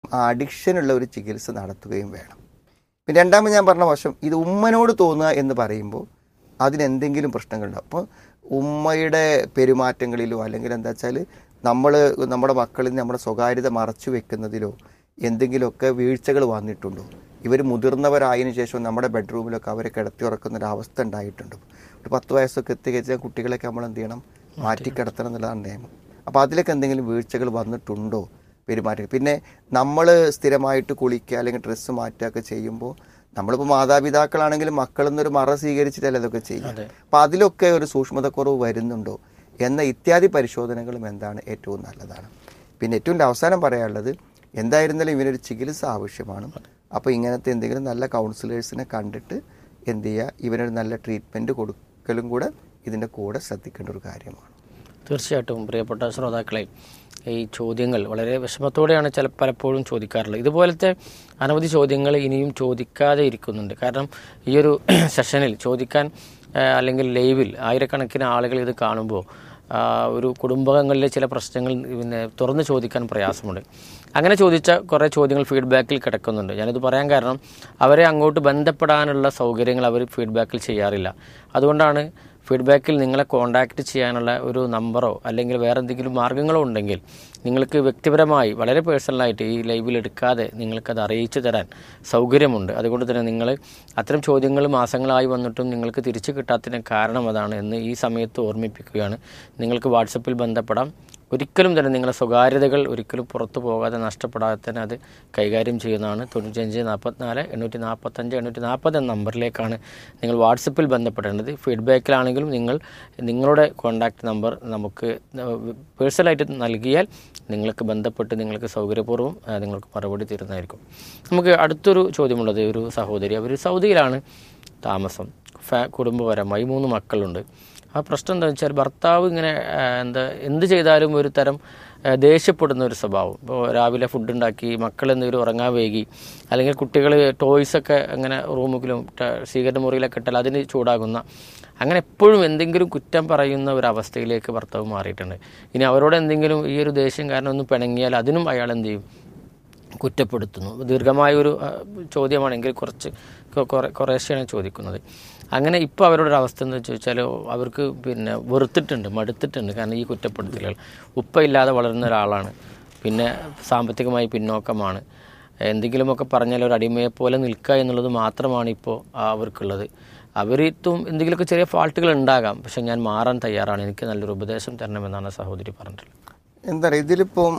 ആ അഡിക്ഷനുള്ള ഒരു ചികിത്സ നടത്തുകയും വേണം പിന്നെ രണ്ടാമത് ഞാൻ പറഞ്ഞ വശം ഇത് ഉമ്മനോട് തോന്നുക എന്ന് പറയുമ്പോൾ അതിനെന്തെങ്കിലും പ്രശ്നങ്ങളുണ്ടാവും അപ്പോൾ ഉമ്മയുടെ പെരുമാറ്റങ്ങളിലോ അല്ലെങ്കിൽ എന്താ വെച്ചാൽ നമ്മൾ നമ്മുടെ മക്കളിൽ നമ്മുടെ സ്വകാര്യത മറച്ചു വെക്കുന്നതിലോ എന്തെങ്കിലുമൊക്കെ വീഴ്ചകൾ വന്നിട്ടുണ്ടോ ഇവർ മുതിർന്നവരായതിനു ശേഷം നമ്മുടെ ബെഡ്റൂമിലൊക്കെ അവരെ കിടത്തി ഉറക്കുന്ന ഒരു അവസ്ഥ ഉണ്ടായിട്ടുണ്ടോ ഒരു പത്ത് വയസ്സൊക്കെ എത്തി കഴിഞ്ഞാൽ കുട്ടികളെയൊക്കെ നമ്മൾ എന്ത് ചെയ്യണം മാറ്റി കിടത്തണം എന്നുള്ളതാണ് നിയമം അപ്പോൾ അതിലൊക്കെ എന്തെങ്കിലും വീഴ്ചകൾ വന്നിട്ടുണ്ടോ പെരുമാറ്റം പിന്നെ നമ്മൾ സ്ഥിരമായിട്ട് കുളിക്കുക അല്ലെങ്കിൽ ഡ്രസ്സ് മാറ്റുകയൊക്കെ ചെയ്യുമ്പോൾ നമ്മളിപ്പോൾ മാതാപിതാക്കളാണെങ്കിലും മക്കളിൽ നിന്നൊരു മറ സ്വീകരിച്ചിട്ടല്ലേ അതൊക്കെ ചെയ്യും അപ്പം അതിലൊക്കെ ഒരു സൂക്ഷ്മതക്കുറവ് വരുന്നുണ്ടോ എന്ന ഇത്യാദി പരിശോധനകളും എന്താണ് ഏറ്റവും നല്ലതാണ് പിന്നെ ഏറ്റവും അവസാനം പറയാനുള്ളത് എന്തായിരുന്നാലും ഇവനൊരു ചികിത്സ ആവശ്യമാണ് അപ്പോൾ ഇങ്ങനത്തെ എന്തെങ്കിലും നല്ല കൗൺസിലേഴ്സിനെ കണ്ടിട്ട് എന്ത് ചെയ്യുക ഇവനൊരു നല്ല ട്രീറ്റ്മെൻറ്റ് കൊടുക്കലും കൂടെ ഇതിൻ്റെ കൂടെ ശ്രദ്ധിക്കേണ്ട ഒരു കാര്യമാണ് തീർച്ചയായിട്ടും പ്രിയപ്പെട്ട ശ്രോതാക്കളെ ഈ ചോദ്യങ്ങൾ വളരെ വിഷമത്തോടെയാണ് ചില പലപ്പോഴും ചോദിക്കാറുള്ളത് ഇതുപോലത്തെ അനവധി ചോദ്യങ്ങൾ ഇനിയും ചോദിക്കാതെ ഇരിക്കുന്നുണ്ട് കാരണം ഈ ഒരു സെഷനിൽ ചോദിക്കാൻ ആ, അല്ലെങ്കിൽ ലൈവിൽ ആയിരക്കണക്കിന് ആളുകൾ ഇത് കാണുമ്പോൾ ആ, ഒരു കുടുംബങ്ങളിലെ ചില പ്രശ്നങ്ങൾ പിന്നെ തുറന്ന് ചോദിക്കാൻ പ്രയാസമുണ്ട് അങ്ങനെ ചോദിച്ച കുറേ ചോദ്യങ്ങൾ ഫീഡ്ബാക്കിൽ കിടക്കുന്നുണ്ട് ഞാനിത് പറയാൻ കാരണം അവരെ അങ്ങോട്ട് ബന്ധപ്പെടാനുള്ള സൗകര്യങ്ങൾ അവർ ഫീഡ്ബാക്കിൽ ചെയ്യാറില്ല അതുകൊണ്ടാണ് ഫീഡ്ബാക്കിൽ നിങ്ങളെ കോൺടാക്റ്റ് ചെയ്യാനുള്ള ഒരു നമ്പറോ അല്ലെങ്കിൽ വേറെ എന്തെങ്കിലും മാർഗ്ഗങ്ങളോ ഉണ്ടെങ്കിൽ നിങ്ങൾക്ക് വ്യക്തിപരമായി വളരെ പേഴ്സണലായിട്ട് ഈ ലൈവിൽ എടുക്കാതെ നിങ്ങൾക്കത് അറിയിച്ചു തരാൻ സൗകര്യമുണ്ട് അതുകൊണ്ട് തന്നെ നിങ്ങൾ അത്തരം ചോദ്യങ്ങൾ മാസങ്ങളായി വന്നിട്ടും നിങ്ങൾക്ക് തിരിച്ചു കിട്ടാത്തതിന് കാരണം അതാണ് എന്ന് ഈ സമയത്ത് ഓർമ്മിപ്പിക്കുകയാണ് നിങ്ങൾക്ക് വാട്സപ്പിൽ ബന്ധപ്പെടാം ഒരിക്കലും തന്നെ നിങ്ങളുടെ സ്വകാര്യതകൾ ഒരിക്കലും പുറത്തു പോകാതെ നഷ്ടപ്പെടാതെ തന്നെ അത് കൈകാര്യം ചെയ്യുന്നതാണ് തൊണ്ണൂറ്റഞ്ച് നാൽപ്പത്തിനാല് എണ്ണൂറ്റി നാൽപ്പത്തഞ്ച് എണ്ണൂറ്റി നാൽപ്പത് എന്ന നമ്പറിലേക്കാണ് നിങ്ങൾ വാട്സപ്പിൽ ബന്ധപ്പെടേണ്ടത് ഫീഡ്ബാക്കിലാണെങ്കിലും നിങ്ങൾ നിങ്ങളുടെ കോൺടാക്റ്റ് നമ്പർ നമുക്ക് പേഴ്സണലായിട്ട് നൽകിയാൽ നിങ്ങൾക്ക് ബന്ധപ്പെട്ട് നിങ്ങൾക്ക് സൗകര്യപൂർവ്വം ആ, നിങ്ങൾക്ക് മറുപടി തരുന്നതായിരിക്കും നമുക്ക് അടുത്തൊരു ചോദ്യമുള്ളത് ഒരു സഹോദരി അവർ സൗദിയിലാണ് താമസം ഫാ കുടുംബപരമായി മൂന്ന് മക്കളുണ്ട് ആ പ്രശ്നം എന്താ വെച്ചാൽ ഭർത്താവ് ഇങ്ങനെ ആ, എന്താ എന്ത് ചെയ്താലും ഒരു തരം ആ, ദേഷ്യപ്പെടുന്ന ഒരു സ്വഭാവം ഇപ്പോൾ രാവിലെ ഫുഡ് ഉണ്ടാക്കി മക്കൾ എന്തെങ്കിലും ഉറങ്ങാൻ വൈകി അല്ലെങ്കിൽ കുട്ടികൾ ടോയ്സൊക്കെ അങ്ങനെ റൂമിലും സ്വീകരണ മുറിയിലൊക്കെ ഇട്ടാൽ അതിന് ചൂടാകുന്ന അങ്ങനെ എപ്പോഴും എന്തെങ്കിലും കുറ്റം പറയുന്ന ഒരു അവസ്ഥയിലേക്ക് ഭർത്താവ് മാറിയിട്ടുണ്ട് ഇനി അവരോട് എന്തെങ്കിലും ഈ ഒരു ദേഷ്യം കാരണം ഒന്ന് പിണങ്ങിയാൽ അതിനും അയാൾ എന്ത് ചെയ്യും കുറ്റപ്പെടുത്തുന്നു ദീർഘമായ ഒരു ആ, ചോദ്യമാണെങ്കിൽ കുറച്ച് കൊ- കുറെ- കുറേശ്ശെയാണ് ചോദിക്കുന്നത് അങ്ങനെ ഇപ്പോൾ അവരുടെ ഒരു അവസ്ഥ എന്ന് ചോദിച്ചാൽ അവർക്ക് പിന്നെ വെറുത്തിട്ടുണ്ട് മടുത്തിട്ടുണ്ട് കാരണം ഈ കുറ്റപ്പെടുത്തലുകൾ ഉപ്പയില്ലാതെ വളരുന്ന ഒരാളാണ് പിന്നെ സാമ്പത്തികമായി പിന്നോക്കമാണ് എന്തെങ്കിലുമൊക്കെ പറഞ്ഞാൽ ഒരു അടിമയെ പോലെ നിൽക്കുക എന്നുള്ളത് മാത്രമാണ് ഇപ്പോൾ അവർക്കുള്ളത് അവരിത്തും എന്തെങ്കിലുമൊക്കെ ചെറിയ ഫാൾട്ടുകൾ ഉണ്ടാകാം പക്ഷെ ഞാൻ മാറാൻ തയ്യാറാണ് എനിക്ക് നല്ലൊരു ഉപദേശം തരണമെന്നാണ് സഹോദരി പറഞ്ഞിട്ടുള്ളത് എന്താ പറയുക ഇതിലിപ്പം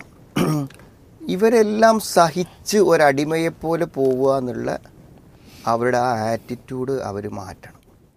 ഇവരെല്ലാം സഹിച്ച് ഒരടിമയെപ്പോലെ പോവുക എന്നുള്ള അവരുടെ ആ ആറ്റിറ്റ്യൂഡ് അവർ മാറ്റണം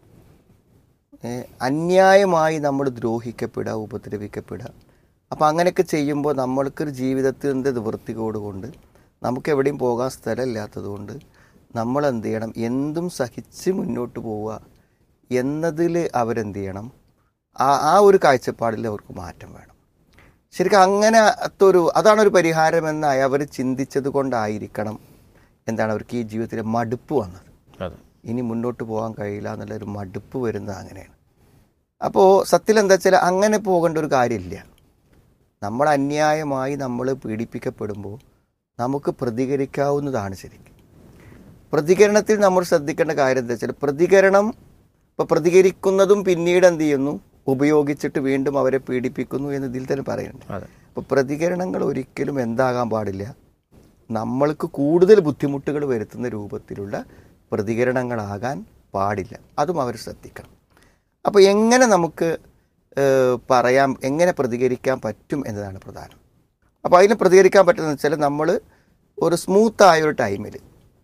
ഏ, അന്യായമായി നമ്മൾ ദ്രോഹിക്കപ്പെടുക ഉപദ്രവിക്കപ്പെടുക അപ്പോൾ അങ്ങനെയൊക്കെ ചെയ്യുമ്പോൾ നമ്മൾക്കൊരു ജീവിതത്തിൻ്റെ നിവൃത്തികോട് കൊണ്ട് നമുക്ക് എവിടെയും പോകാൻ സ്ഥലമില്ലാത്തത് കൊണ്ട് നമ്മൾ എന്ത് ചെയ്യണം എന്തും സഹിച്ച് മുന്നോട്ട് പോവുക എന്നതിൽ അവരെന്ത് ചെയ്യണം ആ ആ ഒരു കാഴ്ചപ്പാടിൽ അവർക്ക് മാറ്റം വേണം ശരിക്കും അങ്ങനത്തെ ഒരു അതാണ് ഒരു പരിഹാരമെന്ന് അവർ ചിന്തിച്ചത് കൊണ്ടായിരിക്കണം എന്താണ് അവർക്ക് ഈ ജീവിതത്തിലെ മടുപ്പ് വന്നത് അതെ ഇനി മുന്നോട്ട് പോകാൻ കഴിയില്ല എന്നുള്ള ഒരു മടുപ്പ് വരുന്നത് അങ്ങനെയാണ് അപ്പോൾ സത്യത്തിൽ എന്താ വെച്ചാൽ അങ്ങനെ പോകേണ്ട ഒരു കാര്യമില്ല നമ്മൾ അന്യായമായി നമ്മൾ പീഡിപ്പിക്കപ്പെടുമ്പോൾ നമുക്ക് പ്രതികരിക്കാവുന്നതാണ് ശരിക്കും പ്രതികരണത്തിൽ നമ്മൾ ശ്രദ്ധിക്കേണ്ട കാര്യം എന്താ വെച്ചാൽ പ്രതികരണം ഇപ്പോൾ പ്രതികരിക്കുന്നതും പിന്നീട് എന്ത് ചെയ്യുന്നു ഉപയോഗിച്ചിട്ട് വീണ്ടും അവരെ പീഡിപ്പിക്കുന്നു എന്ന് ഇതിൽ തന്നെ പറയുന്നുണ്ട് അതെ അപ്പോൾ പ്രതികരണങ്ങൾ ഒരിക്കലും എന്താകാൻ പാടില്ല നമ്മൾക്ക് കൂടുതൽ ബുദ്ധിമുട്ടുകൾ വരുത്തുന്ന രൂപത്തിലുള്ള പ്രതികരണങ്ങളാകാൻ പാടില്ല അതും അവർ ശ്രദ്ധിക്കണം അപ്പോൾ എങ്ങനെ നമുക്ക് ഏഹ്, പറയാം എങ്ങനെ പ്രതികരിക്കാൻ പറ്റും എന്നതാണ് പ്രധാനം അപ്പോൾ അതിന് പ്രതികരിക്കാൻ പറ്റുന്നത് വെച്ചാൽ നമ്മൾ ഒരു സ്മൂത്തായ ഒരു ടൈമിൽ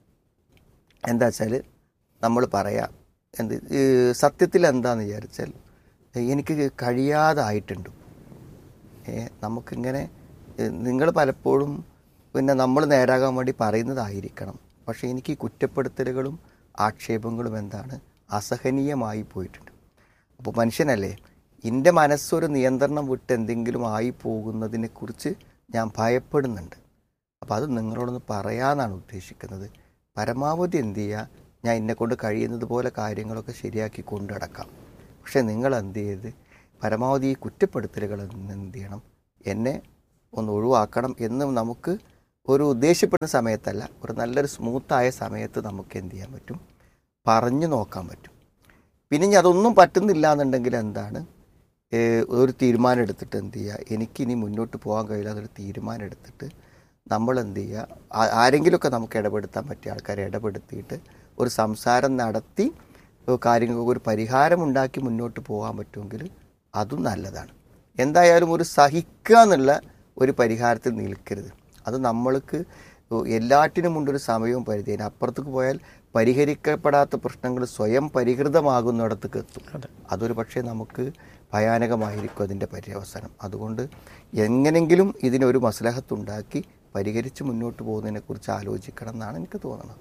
എന്താ വെച്ചാൽ നമ്മൾ പറയാം എന്ത് ഈ സത്യത്തിൽ എന്താണെന്ന് വിചാരിച്ചാൽ എനിക്ക് കഴിയാതായിട്ടുണ്ട് ഏ, നമുക്കിങ്ങനെ നിങ്ങൾ പലപ്പോഴും പിന്നെ നമ്മൾ നേരാകാൻ വേണ്ടി പറയുന്നതായിരിക്കണം പക്ഷേ എനിക്ക് ഈ കുറ്റപ്പെടുത്തലുകളും ആക്ഷേപങ്ങളും എന്താണ് അസഹനീയമായി പോയിട്ടുണ്ട് അപ്പോൾ മനുഷ്യനല്ലേ എൻ്റെ മനസ്സൊരു നിയന്ത്രണം വിട്ട് എന്തെങ്കിലും ആയി പോകുന്നതിനെക്കുറിച്ച് ഞാൻ ഭയപ്പെടുന്നുണ്ട് അപ്പോൾ അത് നിങ്ങളോടൊന്ന് പറയാനാണ് ഉദ്ദേശിക്കുന്നത് പരമാവധി എന്ത് ചെയ്യുക ഞാൻ എന്നെക്കൊണ്ട് കഴിയുന്നത് പോലെ കാര്യങ്ങളൊക്കെ ശരിയാക്കി കൊണ്ടു നടക്കാം പക്ഷേ നിങ്ങൾ എന്ത് ചെയ്ത് പരമാവധി ഈ കുറ്റപ്പെടുത്തലുകൾ എന്ത് ചെയ്യണം എന്നെ ഒന്ന് ഒഴിവാക്കണം എന്ന് നമുക്ക് ഒരു ദേഷ്യപ്പെടുന്ന സമയത്തല്ല ഒരു നല്ലൊരു സ്മൂത്തായ സമയത്ത് നമുക്ക് എന്ത് ചെയ്യാൻ പറ്റും പറഞ്ഞു നോക്കാൻ പറ്റും പിന്നെ ഇനി അതൊന്നും പറ്റുന്നില്ല എന്നുണ്ടെങ്കിൽ എന്താണ് ഏഹ് ഒരു തീരുമാനം എടുത്തിട്ട് എന്ത് ചെയ്യുക എനിക്കിനി മുന്നോട്ട് പോകാൻ കഴിയില്ല എന്നൊരു തീരുമാനം എടുത്തിട്ട് നമ്മൾ എന്ത് ചെയ്യുക ആ- ആരെങ്കിലുമൊക്കെ നമുക്ക് ഇടപെടുത്താൻ പറ്റിയ ആൾക്കാരെ ഇടപെടുത്തിയിട്ട് ഒരു സംസാരം നടത്തി ഏഹ് കാര്യങ്ങൾക്ക് ഒരു പരിഹാരം ഉണ്ടാക്കി മുന്നോട്ട് പോകാൻ പറ്റുമെങ്കിൽ അതും നല്ലതാണ് എന്തായാലും ഒരു സഹിക്കുക എന്നുള്ള ഒരു പരിഹാരത്തിൽ നിൽക്കരുത് അത് നമ്മൾക്ക് എല്ലാറ്റിനും ഉണ്ടൊരു സമയവും പരിധി അതിന് അപ്പുറത്തേക്ക് പോയാൽ പരിഹരിക്കപ്പെടാത്ത പ്രശ്നങ്ങൾ സ്വയം പരിഹൃതമാകുന്നിടത്തേക്ക് എത്തും അതെ അതൊരു പക്ഷേ നമുക്ക് ഭയാനകമായിരിക്കും അതിൻ്റെ പര്യവസാനം അതുകൊണ്ട് എങ്ങനെങ്കിലും ഇതിനൊരു മസ്ലഹത്തുണ്ടാക്കി പരിഹരിച്ച് മുന്നോട്ട് പോകുന്നതിനെക്കുറിച്ച് ആലോചിക്കണം എന്നാണ് എനിക്ക് തോന്നുന്നത്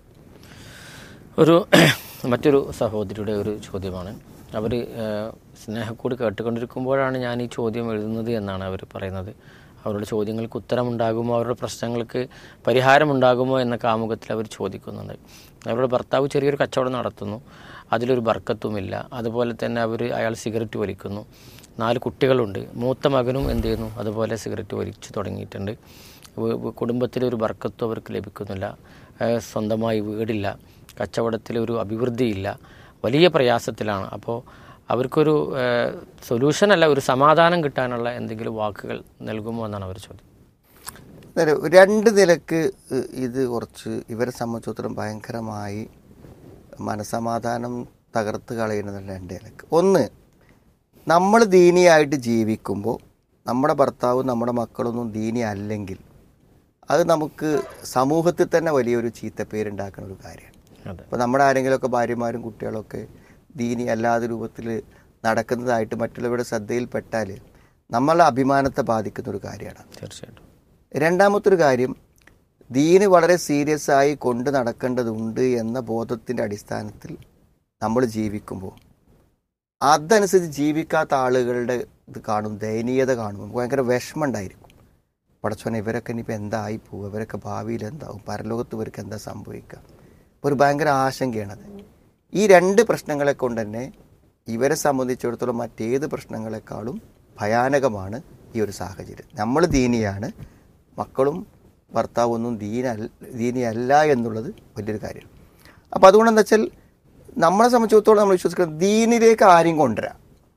ഒരു മറ്റൊരു സഹോദരിയുടെ ഒരു ചോദ്യമാണ് അവർ സ്നേഹക്കൂടി കേട്ടുകൊണ്ടിരിക്കുമ്പോഴാണ് ഞാൻ ഈ ചോദ്യം എഴുതുന്നത് എന്നാണ് അവർ പറയുന്നത് അവരുടെ ചോദ്യങ്ങൾക്ക് ഉത്തരമുണ്ടാകുമോ അവരുടെ പ്രശ്നങ്ങൾക്ക് പരിഹാരമുണ്ടാകുമോ എന്ന കാമുകത്തിൽ അവർ ചോദിക്കുന്നുണ്ട് അവരുടെ ഭർത്താവ് ചെറിയൊരു കച്ചവടം നടത്തുന്നു അതിലൊരു ബർക്കത്തുമില്ല അതുപോലെ തന്നെ അവർ അയാൾ സിഗരറ്റ് വലിക്കുന്നു നാല് കുട്ടികളുണ്ട് മൂത്ത മകനും എന്ത് ചെയ്യുന്നു അതുപോലെ സിഗരറ്റ് വലിച്ചു തുടങ്ങിയിട്ടുണ്ട് വ- വ- കുടുംബത്തിലൊരു ബർക്കത്തും അവർക്ക് ലഭിക്കുന്നില്ല ഏഹ് സ്വന്തമായി വീടില്ല കച്ചവടത്തിൽ ഒരു അഭിവൃദ്ധിയില്ല വലിയ പ്രയാസത്തിലാണ് അപ്പോൾ അവർക്കൊരു സൊല്യൂഷൻ അല്ല ഒരു സമാധാനം കിട്ടാനുള്ള എന്തെങ്കിലും വാക്കുകൾ നൽകുമോ എന്നാണ് അവർ ചോദ്യം അന്നേരം രണ്ട് നിലക്ക് ഇ- ഇത് കുറച്ച് ഇവരെ സംബന്ധിച്ചിടത്തോളം ഭയങ്കരമായി മനസമാധാനം തകർത്ത് കളയുന്നത് രണ്ട് നിലക്ക് ഒന്ന് നമ്മൾ ദീനിയായിട്ട് ജീവിക്കുമ്പോൾ നമ്മുടെ ഭർത്താവും നമ്മുടെ മക്കളൊന്നും ദീനി അല്ലെങ്കിൽ അത് നമുക്ക് സമൂഹത്തിൽ തന്നെ വലിയൊരു ചീത്തപ്പേരുണ്ടാക്കുന്ന ഒരു കാര്യമാണ് അതെ അപ്പോൾ നമ്മുടെ ആരെങ്കിലുമൊക്കെ ഭാര്യമാരും കുട്ടികളൊക്കെ ദീനി അല്ലാത്ത രൂപത്തിൽ നടക്കുന്നതായിട്ട് മറ്റുള്ളവരുടെ ശ്രദ്ധയിൽപ്പെട്ടാൽ നമ്മളെ അഭിമാനത്തെ ബാധിക്കുന്ന ഒരു കാര്യമാണ് തീർച്ചയായിട്ടും രണ്ടാമത്തൊരു കാര്യം ദീന് വളരെ സീരിയസ് ആയി കൊണ്ട് നടക്കേണ്ടതുണ്ട് എന്ന ബോധത്തിൻ്റെ അടിസ്ഥാനത്തിൽ നമ്മൾ ജീവിക്കുമ്പോൾ അതനുസരിച്ച് ജീവിക്കാത്ത ആളുകളുടെ ഇത് കാണും ദയനീയത കാണും നമുക്ക് ഭയങ്കര വിഷമം ഉണ്ടായിരിക്കും പടച്ചോനെ ഇവരൊക്കെ ഇനിയിപ്പോൾ എന്തായി പോകും ഇവരൊക്കെ ഭാവിയിൽ എന്താവും പരലോകത്ത് ഇവർക്ക് എന്താ സംഭവിക്കുക ഒരു ഭയങ്കര ആശങ്കയാണത് ഈ രണ്ട് പ്രശ്നങ്ങളെ കൊണ്ട് തന്നെ ഇവരെ സംബന്ധിച്ചിടത്തോളം മറ്റേത് പ്രശ്നങ്ങളെക്കാളും ഭയാനകമാണ് ഈ ഒരു സാഹചര്യം നമ്മൾ ദീനിയാണ് മക്കളും ഭർത്താവും ഒന്നും ദീനല്ല ദീനിയല്ല എന്നുള്ളത് വലിയൊരു കാര്യമാണ് അപ്പോൾ അതുകൊണ്ട് എന്താ വെച്ചാൽ നമ്മളെ സംബന്ധിച്ചിടത്തോളം നമ്മൾ വിശ്വസിക്കുന്നത് ദീനിലേക്ക് ആരെയും കൊണ്ടുവരാം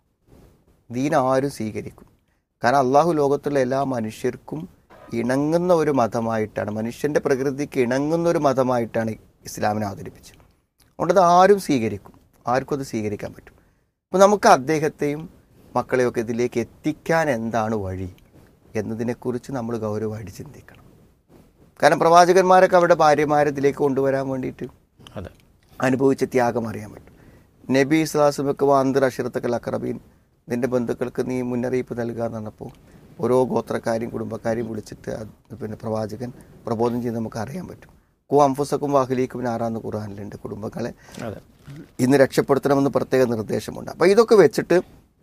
ദീൻ ആരും സ്വീകരിക്കും കാരണം അള്ളാഹു ലോകത്തുള്ള എല്ലാ മനുഷ്യർക്കും ഇണങ്ങുന്ന ഒരു മതമായിട്ടാണ് മനുഷ്യൻ്റെ പ്രകൃതിക്ക് ഇണങ്ങുന്ന ഒരു മതമായിട്ടാണ് ഇസ്ലാമിനെ അവതരിപ്പിച്ചത് അതുകൊണ്ട് അത് ആരും സ്വീകരിക്കും ആർക്കും അത് സ്വീകരിക്കാൻ പറ്റും അപ്പോൾ നമുക്ക് അദ്ദേഹത്തെയും മക്കളെയൊക്കെ ഇതിലേക്ക് എത്തിക്കാൻ എന്താണ് വഴി എന്നതിനെക്കുറിച്ച് നമ്മൾ ഗൗരവമായിട്ട് ചിന്തിക്കണം കാരണം പ്രവാചകന്മാരൊക്കെ അവരുടെ ഭാര്യമാരെ ഇതിലേക്ക് കൊണ്ടുവരാൻ വേണ്ടിയിട്ട് അതെ അനുഭവിച്ച ത്യാഗം അറിയാൻ പറ്റും നബി ഇസ്ലാസുമൊക്കെ വാന്തർ അഷിറത്തക്കൽ അക്രബീൻ നിന്റെ ബന്ധുക്കൾക്ക് നീ മുന്നറിയിപ്പ് നൽകുക എന്ന് പറഞ്ഞപ്പോൾ ഓരോ ഗോത്രക്കാരെയും കുടുംബക്കാരെയും വിളിച്ചിട്ട് അത് പിന്നെ പ്രവാചകൻ പ്രബോധനം ചെയ്ത് നമുക്ക് അറിയാൻ പറ്റും കു അംഫുസക്കും വാഹുലീക്കും ആറാന്ന് ഖുർആാനിലുണ്ട് കുടുംബങ്ങളെ അതെ ഇന്ന് രക്ഷപ്പെടുത്തണമെന്ന് പ്രത്യേക നിർദ്ദേശമുണ്ട് അപ്പോൾ ഇതൊക്കെ വെച്ചിട്ട്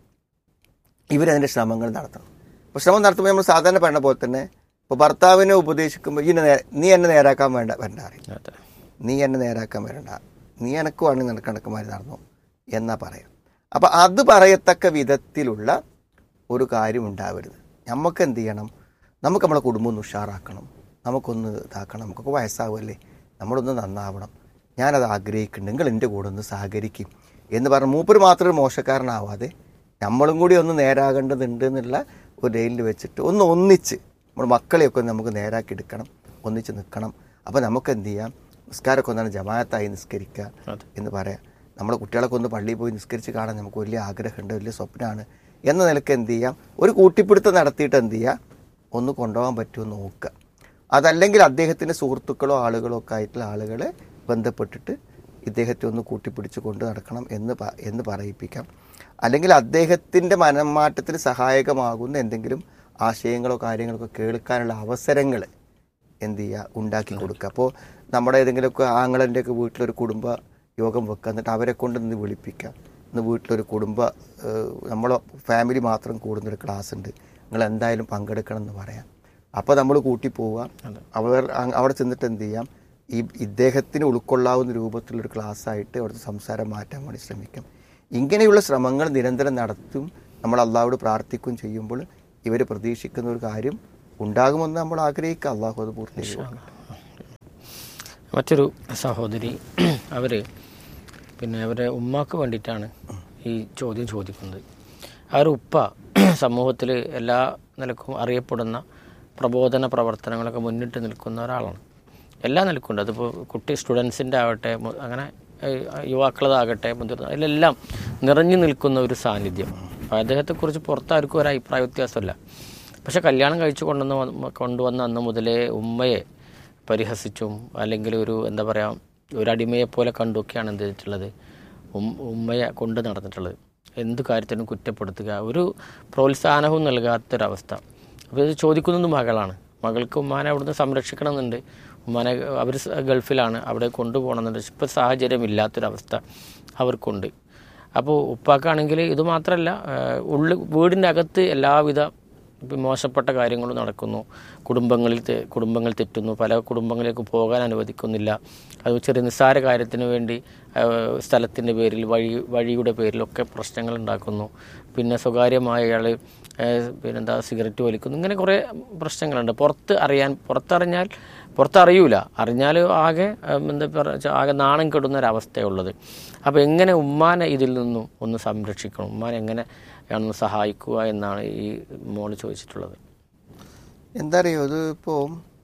ഇവരതിൻ്റെ ശ്രമങ്ങൾ നടത്തണം അപ്പോൾ ശ്രമം നടത്തുമ്പോൾ നമ്മൾ സാധാരണ പറഞ്ഞ പോലെ തന്നെ ഇപ്പോൾ ഭർത്താവിനെ ഉപദേശിക്കുമ്പോൾ ഈ നേ- നീ എന്നെ നേരാക്കാൻ വേണ്ട വരണ്ട അറിയും അതെ നീ എന്നെ നേരാക്കാൻ വരണ്ട നീ എനക്ക് വേണമെങ്കിൽ നിനക്ക് കണക്കുമാരി നടന്നു എന്നാ പറയാം അപ്പം അത് പറയത്തക്ക വിധത്തിലുള്ള ഒരു കാര്യം ഉണ്ടാവരുത് നമുക്ക് എന്ത് ചെയ്യണം നമുക്ക് നമ്മളെ കുടുംബം ഒന്ന് ഉഷാറാക്കണം നമുക്കൊന്ന് ഇതാക്കണം നമുക്കൊക്കെ വയസ്സാവുമല്ലേ നമ്മളൊന്ന് നന്നാവണം ഞാനത് ആഗ്രഹിക്കുന്നുണ്ട് നിങ്ങൾ എൻ്റെ കൂടെ ഒന്ന് സഹകരിക്കും എന്ന് പറഞ്ഞ് മൂപ്പര് മാത്രം ഒരു മോശക്കാരനാവാതെ നമ്മളും കൂടി ഒന്ന് നേരാകേണ്ടതുണ്ട് എന്നുള്ള ഒരു ലൈനിൽ വെച്ചിട്ട് ഒന്ന് ഒന്നിച്ച് നമ്മുടെ മക്കളെയൊക്കെ ഒന്ന് നമുക്ക് നേരാക്കി എടുക്കണം ഒന്നിച്ച് നിൽക്കണം അപ്പോൾ നമുക്ക് എന്ത് ചെയ്യാം നിസ്കാരമൊക്കെ ഒന്നാണ് ജമാഅത്തായി നിസ്കരിക്കുക അതെ എന്ന് പറയാം നമ്മുടെ കുട്ടികളൊക്കെ ഒന്ന് പള്ളിയിൽ പോയി നിസ്കരിച്ച് കാണാൻ നമുക്ക് വലിയ ആഗ്രഹമുണ്ട് വലിയ സ്വപ്നമാണ് എന്ന നിലയ്ക്ക് എന്ത് ചെയ്യാം ഒരു കൂട്ടിപ്പിടുത്തം നടത്തിയിട്ട് എന്ത് ചെയ്യുക ഒന്ന് കൊണ്ടുപോകാൻ പറ്റുമോ എന്ന് നോക്കുക അതല്ലെങ്കിൽ അദ്ദേഹത്തിൻ്റെ സുഹൃത്തുക്കളോ ആളുകളോ ഒക്കെ ആയിട്ടുള്ള ആളുകളെ ബന്ധപ്പെട്ടിട്ട് ഇദ്ദേഹത്തെ ഒന്ന് കൂട്ടിപ്പിടിച്ച് കൊണ്ട് നടക്കണം എന്ന് പ- എന്ന് പറയിപ്പിക്കാം അല്ലെങ്കിൽ അദ്ദേഹത്തിൻ്റെ മനംമാറ്റത്തിന് സഹായകമാകുന്ന എന്തെങ്കിലും ആശയങ്ങളോ കാര്യങ്ങളോ ഒക്കെ കേൾക്കാനുള്ള അവസരങ്ങൾ എന്ത് ചെയ്യുക ഉണ്ടാക്കി കൊടുക്കുക അപ്പോൾ നമ്മുടെ ഏതെങ്കിലുമൊക്കെ ആങ്ങളൻ്റെയൊക്കെ വീട്ടിലൊരു കുടുംബ യോഗം വെക്കുക എന്നിട്ട് അവരെ കൊണ്ട് നിന്ന് വിളിപ്പിക്കുക ഇന്ന് വീട്ടിലൊരു കുടുംബ ഏഹ്, നമ്മളെ ഫാമിലി മാത്രം കൂടുന്നൊരു ക്ലാസ് ഉണ്ട് നിങ്ങൾ എന്തായാലും പങ്കെടുക്കണം എന്ന് പറയാം അപ്പോൾ നമ്മൾ കൂട്ടി പോവുക അതെ. അവർ അ- അവിടെ ചെന്നിട്ട് എന്ത് ചെയ്യാം ഈ ഇദ്ദേഹത്തിന് ഉൾക്കൊള്ളാവുന്ന രൂപത്തിലൊരു ക്ലാസ് ആയിട്ട് അവിടുത്തെ സംസാരം മാറ്റാൻ വേണ്ടി ശ്രമിക്കാം ഇങ്ങനെയുള്ള ശ്രമങ്ങൾ നിരന്തരം നടത്തും നമ്മൾ അള്ളാഹോട് പ്രാർത്ഥിക്കുകയും ചെയ്യുമ്പോൾ ഇവർ പ്രതീക്ഷിക്കുന്ന ഒരു കാര്യം ഉണ്ടാകുമെന്ന് നമ്മൾ ആഗ്രഹിക്കുക അള്ളാഹു അത് പൂർത്തീകരിക്കും മറ്റൊരു സഹോദരി അവർ പിന്നെ അവരെ ഉമ്മാക്ക് വേണ്ടിയിട്ടാണ് ഈ ചോദ്യം ചോദിക്കുന്നത് ആ ഒരു ഉപ്പ സമൂഹത്തിൽ എല്ലാ നിലക്കും അറിയപ്പെടുന്ന പ്രബോധന പ്രവർത്തനങ്ങളൊക്കെ മുന്നിട്ട് നിൽക്കുന്ന ഒരാളാണ് എല്ലാ നിലക്കുണ്ട് അതിപ്പോൾ കുട്ടി സ്റ്റുഡൻസിൻ്റെ ആവട്ടെ മു- അങ്ങനെ ഏഹ്, യുവാക്കളതാകട്ടെ മുതിർന്ന അതിലെല്ലാം നിറഞ്ഞു നിൽക്കുന്ന ഒരു സാന്നിധ്യം അപ്പോൾ അദ്ദേഹത്തെക്കുറിച്ച് പുറത്താർക്കും ഒരു അഭിപ്രായ വ്യത്യാസമില്ല പക്ഷെ കല്യാണം കഴിച്ചു കൊണ്ടുവന്ന വ- കൊണ്ടുവന്ന അന്ന് മുതലേ ഉമ്മയെ പരിഹസിച്ചും അല്ലെങ്കിൽ ഒരു എന്താ പറയുക ഒരു അടിമയെ പോലെ കണ്ടുമൊക്കെയാണ് എന്ത് ചെയ്തിട്ടുള്ളത് ഉം- ഉമ്മയെ കൊണ്ട് നടന്നിട്ടുള്ളത് എന്ത് കാര്യത്തിനും കുറ്റപ്പെടുത്തുക ഒരു പ്രോത്സാഹനവും നൽകാത്തൊരവസ്ഥ അപ്പോൾ ഇത് ചോദിക്കുന്നത് മകളാണ് മകൾക്ക് ഉമ്മാനെ അവിടുന്ന് സംരക്ഷിക്കണമെന്നുണ്ട് ഉമ്മാനെ അവർ ഗൾഫിലാണ് അവിടെ കൊണ്ടുപോകണമെന്നുണ്ട് ഇപ്പോൾ സാഹചര്യം ഇല്ലാത്തൊരവസ്ഥ അവർക്കുണ്ട് അപ്പോൾ ഉപ്പാക്കാണെങ്കിൽ ഇത് മാത്രമല്ല ഉള്ളിൽ വീടിൻ്റെ അകത്ത് എല്ലാവിധ ഇപ്പം മോശപ്പെട്ട കാര്യങ്ങൾ നടക്കുന്നു കുടുംബങ്ങളിൽ തെ- കുടുംബങ്ങൾ തെറ്റുന്നു പല കുടുംബങ്ങളിലേക്ക് പോകാൻ അനുവദിക്കുന്നില്ല അത് ചെറിയ നിസ്സാര കാര്യത്തിന് വേണ്ടി സ്ഥലത്തിൻ്റെ പേരിൽ വഴി വഴിയുടെ പേരിലൊക്കെ പ്രശ്നങ്ങൾ ഉണ്ടാക്കുന്നു പിന്നെ സ്വകാര്യമായ അയാൾ പിന്നെന്താ സിഗരറ്റ് വലിക്കുന്നു ഇങ്ങനെ കുറേ പ്രശ്നങ്ങളുണ്ട് പുറത്ത് അറിയാൻ പുറത്തറിഞ്ഞാൽ പുറത്തറിയൂല അറിഞ്ഞാൽ ആകെ ഉം, എന്താ പറയുക ആകെ നാണം കെടുന്ന ഒരവസ്ഥയുള്ളത് അപ്പോൾ എങ്ങനെ ഉമ്മാനെ ഇതിൽ നിന്നും ഒന്ന് സംരക്ഷിക്കണം ഉമ്മാനെ എങ്ങനെ ഒന്ന് സഹായിക്കുക എന്നാണ് ഈ മോള് ചോദിച്ചിട്ടുള്ളത് എന്താ അറിയോ ഇത് ഇപ്പോൾ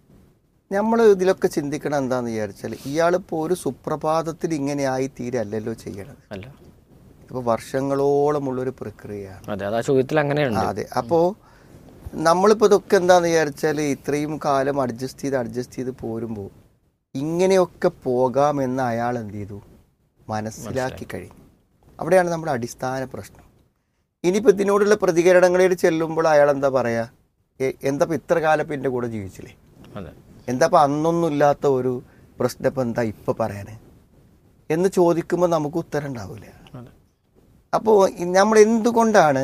നമ്മൾ ഇതിലൊക്കെ ചിന്തിക്കണം എന്താന്ന് വിചാരിച്ചാൽ ഇയാളിപ്പോൾ ഒരു സുപ്രഭാതത്തിൽ ഇങ്ങനെ ആയി തീരല്ലല്ലോ ചെയ്യണത് അല്ല ഇപ്പോൾ വർഷങ്ങളോളമുള്ളൊരു പ്രക്രിയയാണ് അതെ അത് ആ ചോദ്യത്തിൽ അങ്ങനെയുണ്ട് അതെ അപ്പോൾ നമ്മളിപ്പോൾ ഇതൊക്കെ എന്താന്ന് വിചാരിച്ചാൽ ഇത്രയും കാലം അഡ്ജസ്റ്റ് ചെയ്ത് അഡ്ജസ്റ്റ് ചെയ്ത് പോരുമ്പോൾ ഇങ്ങനെയൊക്കെ പോകാമെന്ന് അയാൾ എന്ത് ചെയ്തു മനസ്സിലാക്കി കഴിഞ്ഞു അവിടെയാണ് നമ്മുടെ അടിസ്ഥാന പ്രശ്നം ഇനിയിപ്പോൾ ഇതിനോടുള്ള പ്രതികരണങ്ങളിൽ ചെല്ലുമ്പോൾ അയാൾ എന്താ പറയാ എ- എന്താ ഇപ്പം ഇത്ര കാലം ഇപ്പം എൻ്റെ കൂടെ ജീവിച്ചില്ലേ അതെ എന്താ ഇപ്പം അന്നൊന്നും ഇല്ലാത്ത ഒരു പ്രശ്നം ഇപ്പം എന്താ ഇപ്പം പറയാന് എന്ന് ചോദിക്കുമ്പോൾ നമുക്ക് ഉത്തരം ഉണ്ടാവില്ല അതെ അപ്പോൾ നമ്മൾ എന്തുകൊണ്ടാണ്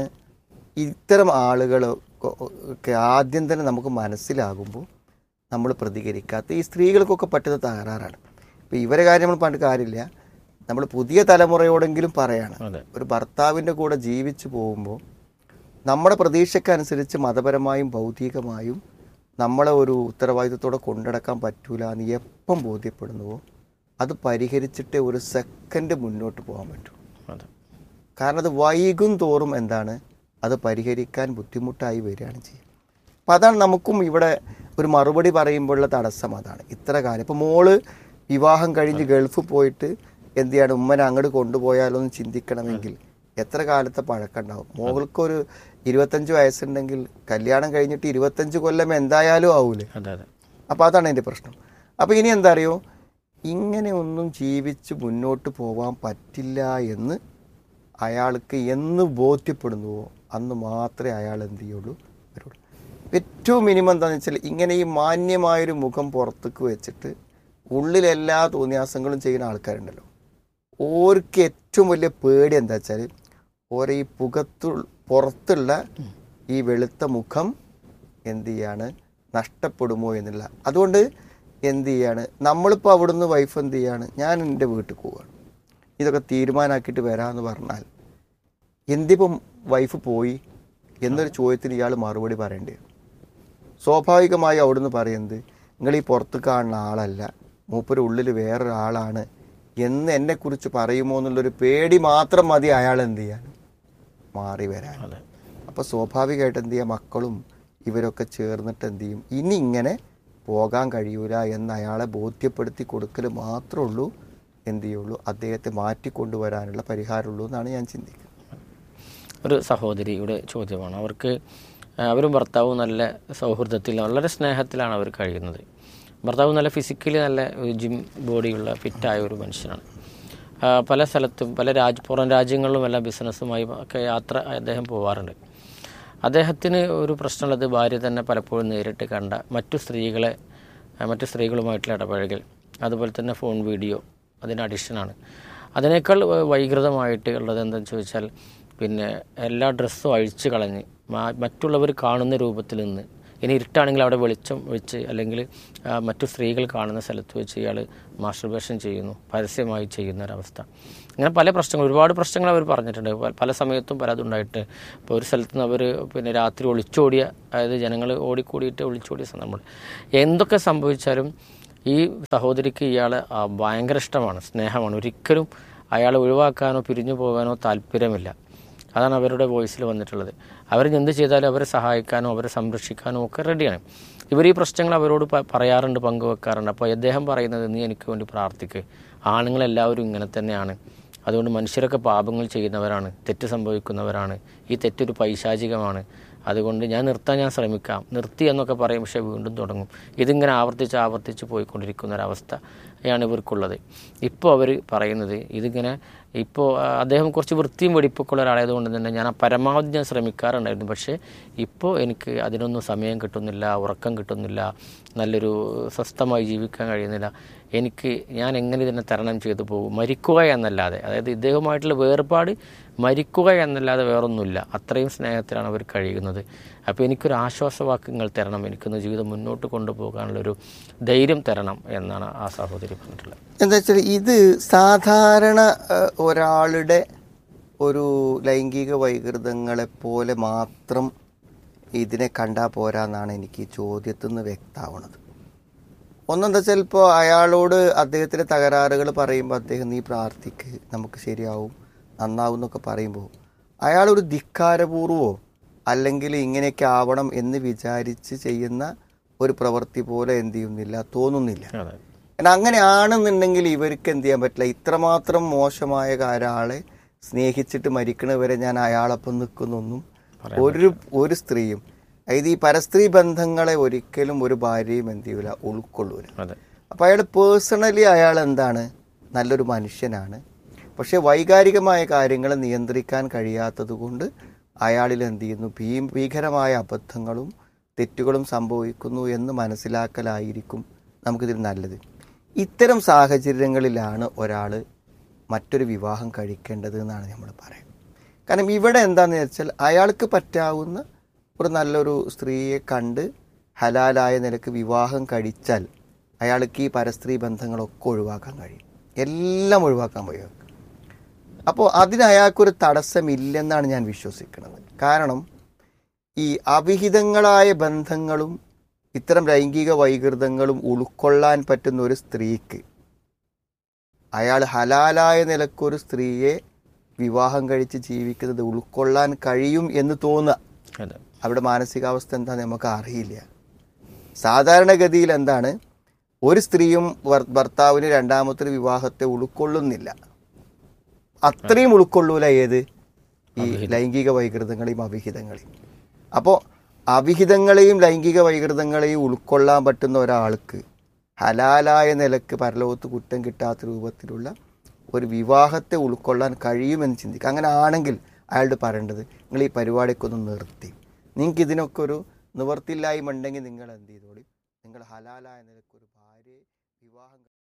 ഇത്തരം ആളുകൾ ഒക്കെ ആദ്യം തന്നെ നമുക്ക് മനസ്സിലാകുമ്പോൾ നമ്മൾ പ്രതികരിക്കാത്ത ഈ സ്ത്രീകൾക്കൊക്കെ പറ്റുന്ന തകരാറാണ് ഇപ്പോൾ ഇവരെ കാര്യം നമ്മൾ പണ്ട് കാര്യമില്ല നമ്മൾ പുതിയ തലമുറയോടെങ്കിലും പറയാണ് അതെ ഒരു ഭർത്താവിൻ്റെ കൂടെ ജീവിച്ചു പോകുമ്പോൾ നമ്മുടെ പ്രതീക്ഷക്കനുസരിച്ച് മതപരമായും ഭൗതികമായും നമ്മളെ ഒരു ഉത്തരവാദിത്വത്തോടെ കൊണ്ടുനടക്കാൻ പറ്റൂല എന്ന് എപ്പം ബോധ്യപ്പെടുന്നുവോ അത് പരിഹരിച്ചിട്ടേ ഒരു സെക്കൻഡ് മുന്നോട്ട് പോകാൻ പറ്റൂ അതെ കാരണം അത് വൈകും തോറും എന്താണ് അത് പരിഹരിക്കാൻ ബുദ്ധിമുട്ടായി വരികയാണ് ചെയ്യുക അപ്പം അതാണ് നമുക്കും ഇവിടെ ഒരു മറുപടി പറയുമ്പോഴുള്ള തടസ്സം അതാണ് ഇത്ര കാലം ഇപ്പോൾ മോള് വിവാഹം കഴിഞ്ഞ് ഗൾഫ് പോയിട്ട് എന്ത് ചെയ്യാണ് ഉമ്മനെ അങ്ങോട്ട് കൊണ്ടുപോയാലോ എന്ന് ചിന്തിക്കണമെങ്കിൽ എത്ര കാലത്തെ പഴക്കമുണ്ടാവും മോൾക്കൊരു ഇരുപത്തഞ്ച് വയസ്സുണ്ടെങ്കിൽ കല്യാണം കഴിഞ്ഞിട്ട് ഇരുപത്തഞ്ച് കൊല്ലം എന്തായാലും ആവൂലേ അതെ അതെ അപ്പോൾ അതാണ് എൻ്റെ പ്രശ്നം അപ്പോൾ ഇനി എന്താ അറിയോ ഇങ്ങനെ ഒന്നും ജീവിച്ച് മുന്നോട്ട് പോകാൻ പറ്റില്ല എന്ന് അയാൾക്ക് എന്ന് ബോധ്യപ്പെടുന്നുവോ അന്ന് മാത്രമേ അയാൾ എന്ത് ചെയ്യുള്ളൂ വരുള്ളൂ ഏറ്റവും മിനിമം എന്താണെന്ന് വെച്ചാൽ ഇങ്ങനെ ഈ മാന്യമായൊരു മുഖം പുറത്തേക്ക് വെച്ചിട്ട് ഉള്ളിലെല്ലാ തോന്നിയാസങ്ങളും ചെയ്യുന്ന ആൾക്കാരുണ്ടല്ലോ ഓർക്ക് ഏറ്റവും വലിയ പേടി എന്താ വെച്ചാൽ ഓരോ ഈ പുകത്തു പുറത്തുള്ള ഈ വെളുത്ത മുഖം എന്ത് ചെയ്യാണ് നഷ്ടപ്പെടുമോ എന്നുള്ള അതുകൊണ്ട് എന്ത് ചെയ്യാണ് നമ്മളിപ്പോൾ അവിടുന്ന് വൈഫ് എന്ത് ചെയ്യാണ് ഞാൻ എൻ്റെ വീട്ടിൽ പോവുകയാണ് ഇതൊക്കെ തീരുമാനമാക്കിയിട്ട് വരാമെന്ന് പറഞ്ഞാൽ എന്തിപ്പം വൈഫ് പോയി എന്നൊരു ചോദ്യത്തിന് ഇയാൾ മറുപടി പറയേണ്ടി വരും സ്വാഭാവികമായി അവിടുന്ന് പറയുന്നത് നിങ്ങൾ ഈ പുറത്ത് കാണുന്ന ആളല്ല മൂപ്പര് ഉള്ളിൽ വേറൊരാളാണ് എന്ന് എന്നെക്കുറിച്ച് പറയുമോ എന്നുള്ളൊരു പേടി മാത്രം മതി അയാൾ എന്ത് ചെയ്യാൻ മാറി വരാൻ അതെ അപ്പോൾ സ്വാഭാവികമായിട്ട് എന്ത് ചെയ്യുക മക്കളും ഇവരൊക്കെ ചേർന്നിട്ട് എന്ത് ചെയ്യും ഇനി ഇങ്ങനെ പോകാൻ കഴിയൂല എന്ന് അയാളെ ബോധ്യപ്പെടുത്തി കൊടുക്കൽ മാത്രമേ ഉള്ളൂ എന്ത് ചെയ്യുള്ളൂ അദ്ദേഹത്തെ മാറ്റിക്കൊണ്ടുവരാനുള്ള പരിഹാരമുള്ളൂ എന്നാണ് ഞാൻ ചിന്തിക്കുന്നത് ഒരു സഹോദരിയുടെ ചോദ്യമാണ് അവർക്ക് ആ, അവരും ഭർത്താവും നല്ല സൗഹൃദത്തിൽ വളരെ സ്നേഹത്തിലാണ് അവർ കഴിയുന്നത് ഭർത്താവ് നല്ല ഫിസിക്കലി നല്ല ഒരു ജിം ബോഡിയുള്ള ഫിറ്റായ ഒരു മനുഷ്യനാണ് ആ, പല സ്ഥലത്തും പല രാജ്യ പുറം രാജ്യങ്ങളിലുമെല്ലാം ബിസിനസ്സുമായി ഒക്കെ യാത്ര അദ്ദേഹം പോവാറുണ്ട് അദ്ദേഹത്തിന് ഒരു പ്രശ്നമുള്ളത് ഭാര്യ തന്നെ പലപ്പോഴും നേരിട്ട് കണ്ട മറ്റു സ്ത്രീകളെ ആ, മറ്റു സ്ത്രീകളുമായിട്ടുള്ള ഇടപഴകൽ അതുപോലെ തന്നെ ഫോൺ വീഡിയോ അതിന് അഡിക്ഷനാണ് അതിനേക്കാൾ വ- വൈകൃതമായിട്ട് ഉള്ളത് എന്താണെന്ന് ചോദിച്ചാൽ പിന്നെ എല്ലാ ഡ്രസ്സും അഴിച്ചു കളഞ്ഞ് മാ- മറ്റുള്ളവർ കാണുന്ന രൂപത്തിൽ നിന്ന് ഇനി ഇരുട്ടാണെങ്കിൽ അവിടെ വെളിച്ചം വെച്ച് അല്ലെങ്കിൽ ആ, മറ്റു സ്ത്രീകൾ കാണുന്ന സ്ഥലത്ത് വെച്ച് ഇയാൾ മാസ്റ്റർബേഷൻ ചെയ്യുന്നു പരസ്യമായി ചെയ്യുന്ന ഒരവസ്ഥ അങ്ങനെ പല പ്രശ്നങ്ങൾ ഒരുപാട് പ്രശ്നങ്ങൾ അവർ പറഞ്ഞിട്ടുണ്ട് പ- പല സമയത്തും പലതും ഉണ്ടായിട്ട് ഇപ്പോൾ ഒരു സ്ഥലത്ത് നിന്ന് അവർ പിന്നെ രാത്രി ഒളിച്ചോടിയ അതായത് ജനങ്ങൾ ഓടിക്കൂടിയിട്ട് ഒളിച്ചോടിയ സന്ദർഭം എന്തൊക്കെ സംഭവിച്ചാലും ഈ സഹോദരിക്ക് ഇയാളെ ആ, ഭയങ്കര ഇഷ്ടമാണ് സ്നേഹമാണ് ഒരിക്കലും അയാളെ ഒഴിവാക്കാനോ പിരിഞ്ഞു പോകാനോ താല്പര്യമില്ല അതാണ് അവരുടെ വോയിസിൽ വന്നിട്ടുള്ളത് അവർ എന്ത് ചെയ്താലും അവരെ സഹായിക്കാനോ അവരെ സംരക്ഷിക്കാനോ ഒക്കെ റെഡിയാണ് ഇവർ ഈ പ്രശ്നങ്ങൾ അവരോട് പ- പറയാറുണ്ട് പങ്കുവെക്കാറുണ്ട് അപ്പോൾ അദ്ദേഹം പറയുന്നത് നീ എനിക്ക് വേണ്ടി പ്രാർത്ഥിക്ക് ആണുങ്ങളെല്ലാവരും ഇങ്ങനെ തന്നെയാണ് അതുകൊണ്ട് മനുഷ്യരൊക്കെ പാപങ്ങൾ ചെയ്യുന്നവരാണ് തെറ്റ് സംഭവിക്കുന്നവരാണ് ഈ തെറ്റൊരു പൈശാചികമാണ് അതുകൊണ്ട് ഞാൻ നിർത്താൻ ഞാൻ ശ്രമിക്കാം നിർത്തി എന്നൊക്കെ പറയും പക്ഷേ വീണ്ടും തുടങ്ങും ഇതിങ്ങനെ ആവർത്തിച്ച് ആവർത്തിച്ച് പോയിക്കൊണ്ടിരിക്കുന്ന ഒരവസ്ഥയാണ് ഇവർക്കുള്ളത് ഇപ്പോൾ അവർ പറയുന്നത് ഇതിങ്ങനെ ഇപ്പോൾ ആ, അദ്ദേഹം കുറച്ച് വൃത്തിയും വെടിപ്പൊക്കെ ഉള്ള ഒരാളായതുകൊണ്ട് തന്നെ ഞാൻ ആ പരമാവധി ഞാൻ ശ്രമിക്കാറുണ്ടായിരുന്നു പക്ഷേ ഇപ്പോൾ എനിക്ക് അതിനൊന്നും സമയം കിട്ടുന്നില്ല ഉറക്കം കിട്ടുന്നില്ല നല്ലൊരു സ്വസ്ഥമായി ജീവിക്കാൻ കഴിയുന്നില്ല എനിക്ക് ഞാൻ എങ്ങനെ ഇതിനെ തരണം ചെയ്തു പോകും മരിക്കുക എന്നല്ലാതെ അതായത് ഇദ്ദേഹവുമായിട്ടുള്ള വേർപാട് മരിക്കുക എന്നല്ലാതെ വേറൊന്നുമില്ല അത്രയും സ്നേഹത്തിലാണ് അവർ കഴിയുന്നത് അപ്പോൾ എനിക്കൊരു ആശ്വാസവാക്യങ്ങൾ തരണം എനിക്കൊന്ന് ജീവിതം മുന്നോട്ട് കൊണ്ടുപോകാനുള്ളൊരു ധൈര്യം തരണം എന്നാണ് ആ സഹോദരി പറഞ്ഞിട്ടുള്ളത് എന്താ വെച്ചാൽ ഇത് സാധാരണ ഏഹ്, ഒരാളുടെ ഒരു ലൈംഗിക വൈകൃതങ്ങളെ പോലെ മാത്രം ഇതിനെ കണ്ടാൽ പോരാന്നാണ് എനിക്ക് ഈ ചോദ്യത്തിൽ നിന്ന് വ്യക്തമാവുന്നത് ഒന്നെന്താ വെച്ചാൽ ഇപ്പോൾ അയാളോട് അദ്ദേഹത്തിൻ്റെ തകരാറുകൾ പറയുമ്പോൾ അദ്ദേഹം നീ പ്രാർത്ഥിക്ക് നമുക്ക് ശരിയാവും നന്നാവും എന്നൊക്കെ പറയുമ്പോൾ അയാളൊരു ധിക്കാരപൂർവമോ അല്ലെങ്കിൽ ഇങ്ങനെയൊക്കെ ആവണം എന്ന് വിചാരിച്ച് ചെയ്യുന്ന ഒരു പ്രവൃത്തി പോലെ എന്ത് ചെയ്യുന്നില്ല തോന്നുന്നില്ല അതെ കാരണം അങ്ങനെയാണെന്നുണ്ടെങ്കിൽ ഇവർക്ക് എന്ത് ചെയ്യാൻ പറ്റില്ല ഇത്രമാത്രം മോശമായ ഒരാളെ സ്നേഹിച്ചിട്ട് മരിക്കണവരെ ഞാൻ അയാളൊപ്പം നിൽക്കുന്നൊന്നും ഒരു ഒരു സ്ത്രീയും അതായത് ഈ പരസ്ത്രീ ബന്ധങ്ങളെ ഒരിക്കലും ഒരു ഭാര്യയും എന്ത് ചെയ്യൂല ഉൾക്കൊള്ളൂല അതെ അപ്പോൾ അയാൾ പേഴ്സണലി അയാൾ എന്താണ് നല്ലൊരു മനുഷ്യനാണ് പക്ഷേ വൈകാരികമായ കാര്യങ്ങൾ നിയന്ത്രിക്കാൻ കഴിയാത്തത് കൊണ്ട് അയാളിൽ എന്ത് ചെയ്യുന്നു ഭീ ഭീകരമായ അബദ്ധങ്ങളും തെറ്റുകളും സംഭവിക്കുന്നു എന്ന് മനസ്സിലാക്കലായിരിക്കും നമുക്കിതിൽ നല്ലത് ഇത്തരം സാഹചര്യങ്ങളിലാണ് ഒരാൾ മറ്റൊരു വിവാഹം കഴിക്കേണ്ടത് എന്നാണ് നമ്മൾ പറയുന്നത് കാരണം ഇവിടെ എന്താണെന്ന് വെച്ചാൽ അയാൾക്ക് പറ്റാവുന്ന ഒരു നല്ലൊരു സ്ത്രീയെ കണ്ട് ഹലാലായ നിലക്ക് വിവാഹം കഴിച്ചാൽ അയാൾക്ക് ഈ പരസ്ത്രീ ബന്ധങ്ങളൊക്കെ ഒഴിവാക്കാൻ കഴിയും എല്ലാം ഒഴിവാക്കാൻ കഴിയും അപ്പോൾ അതിന് അയാൾക്കൊരു തടസ്സമില്ലെന്നാണ് ഞാൻ വിശ്വസിക്കുന്നത് കാരണം ഈ അവിഹിതങ്ങളായ ബന്ധങ്ങളും ഇത്തരം ലൈംഗിക വൈകൃതങ്ങളും ഉൾക്കൊള്ളാൻ പറ്റുന്ന ഒരു സ്ത്രീക്ക് അയാൾ ഹലാലായ നിലക്കൊരു സ്ത്രീയെ വിവാഹം കഴിച്ച് ജീവിക്കുന്നത് ഉൾക്കൊള്ളാൻ കഴിയും എന്ന് തോന്നുക അതെ അവരുടെ മാനസികാവസ്ഥ എന്താണെന്ന് നമുക്ക് അറിയില്ല സാധാരണഗതിയിൽ എന്താണ് ഒരു സ്ത്രീയും ഭർ- ഭർത്താവിന് രണ്ടാമത്തെ ഒരു വിവാഹത്തെ ഉൾക്കൊള്ളുന്നില്ല അത്രയും ഉൾക്കൊള്ളൂല ഏത് ഈ ലൈംഗിക വൈകൃതങ്ങളെയും അവിഹിതങ്ങളെയും അപ്പോൾ അവിഹിതങ്ങളെയും ലൈംഗിക വൈകൃതങ്ങളെയും ഉൾക്കൊള്ളാൻ പറ്റുന്ന ഒരാൾക്ക് ഹലാലായ നിലക്ക് പരലോകത്ത് കുറ്റം കിട്ടാത്ത രൂപത്തിലുള്ള ഒരു വിവാഹത്തെ ഉൾക്കൊള്ളാൻ കഴിയുമെന്ന് ചിന്തിക്കുക അങ്ങനെ ആണെങ്കിൽ അയാളുടെ പറയേണ്ടത് നിങ്ങൾ ഈ പരിപാടിയൊക്കെ ഒന്ന് നിർത്തി നിങ്ങൾക്ക് ഇതിനൊക്കെ ഒരു നിവർത്തില്ലായ്മ ഉണ്ടെങ്കിൽ നിങ്ങൾ എന്ത് ചെയ്തോളി നിങ്ങൾ ഹലാലായ നിലക്ക് ഒരു ഭാര്യയെ വിവാഹം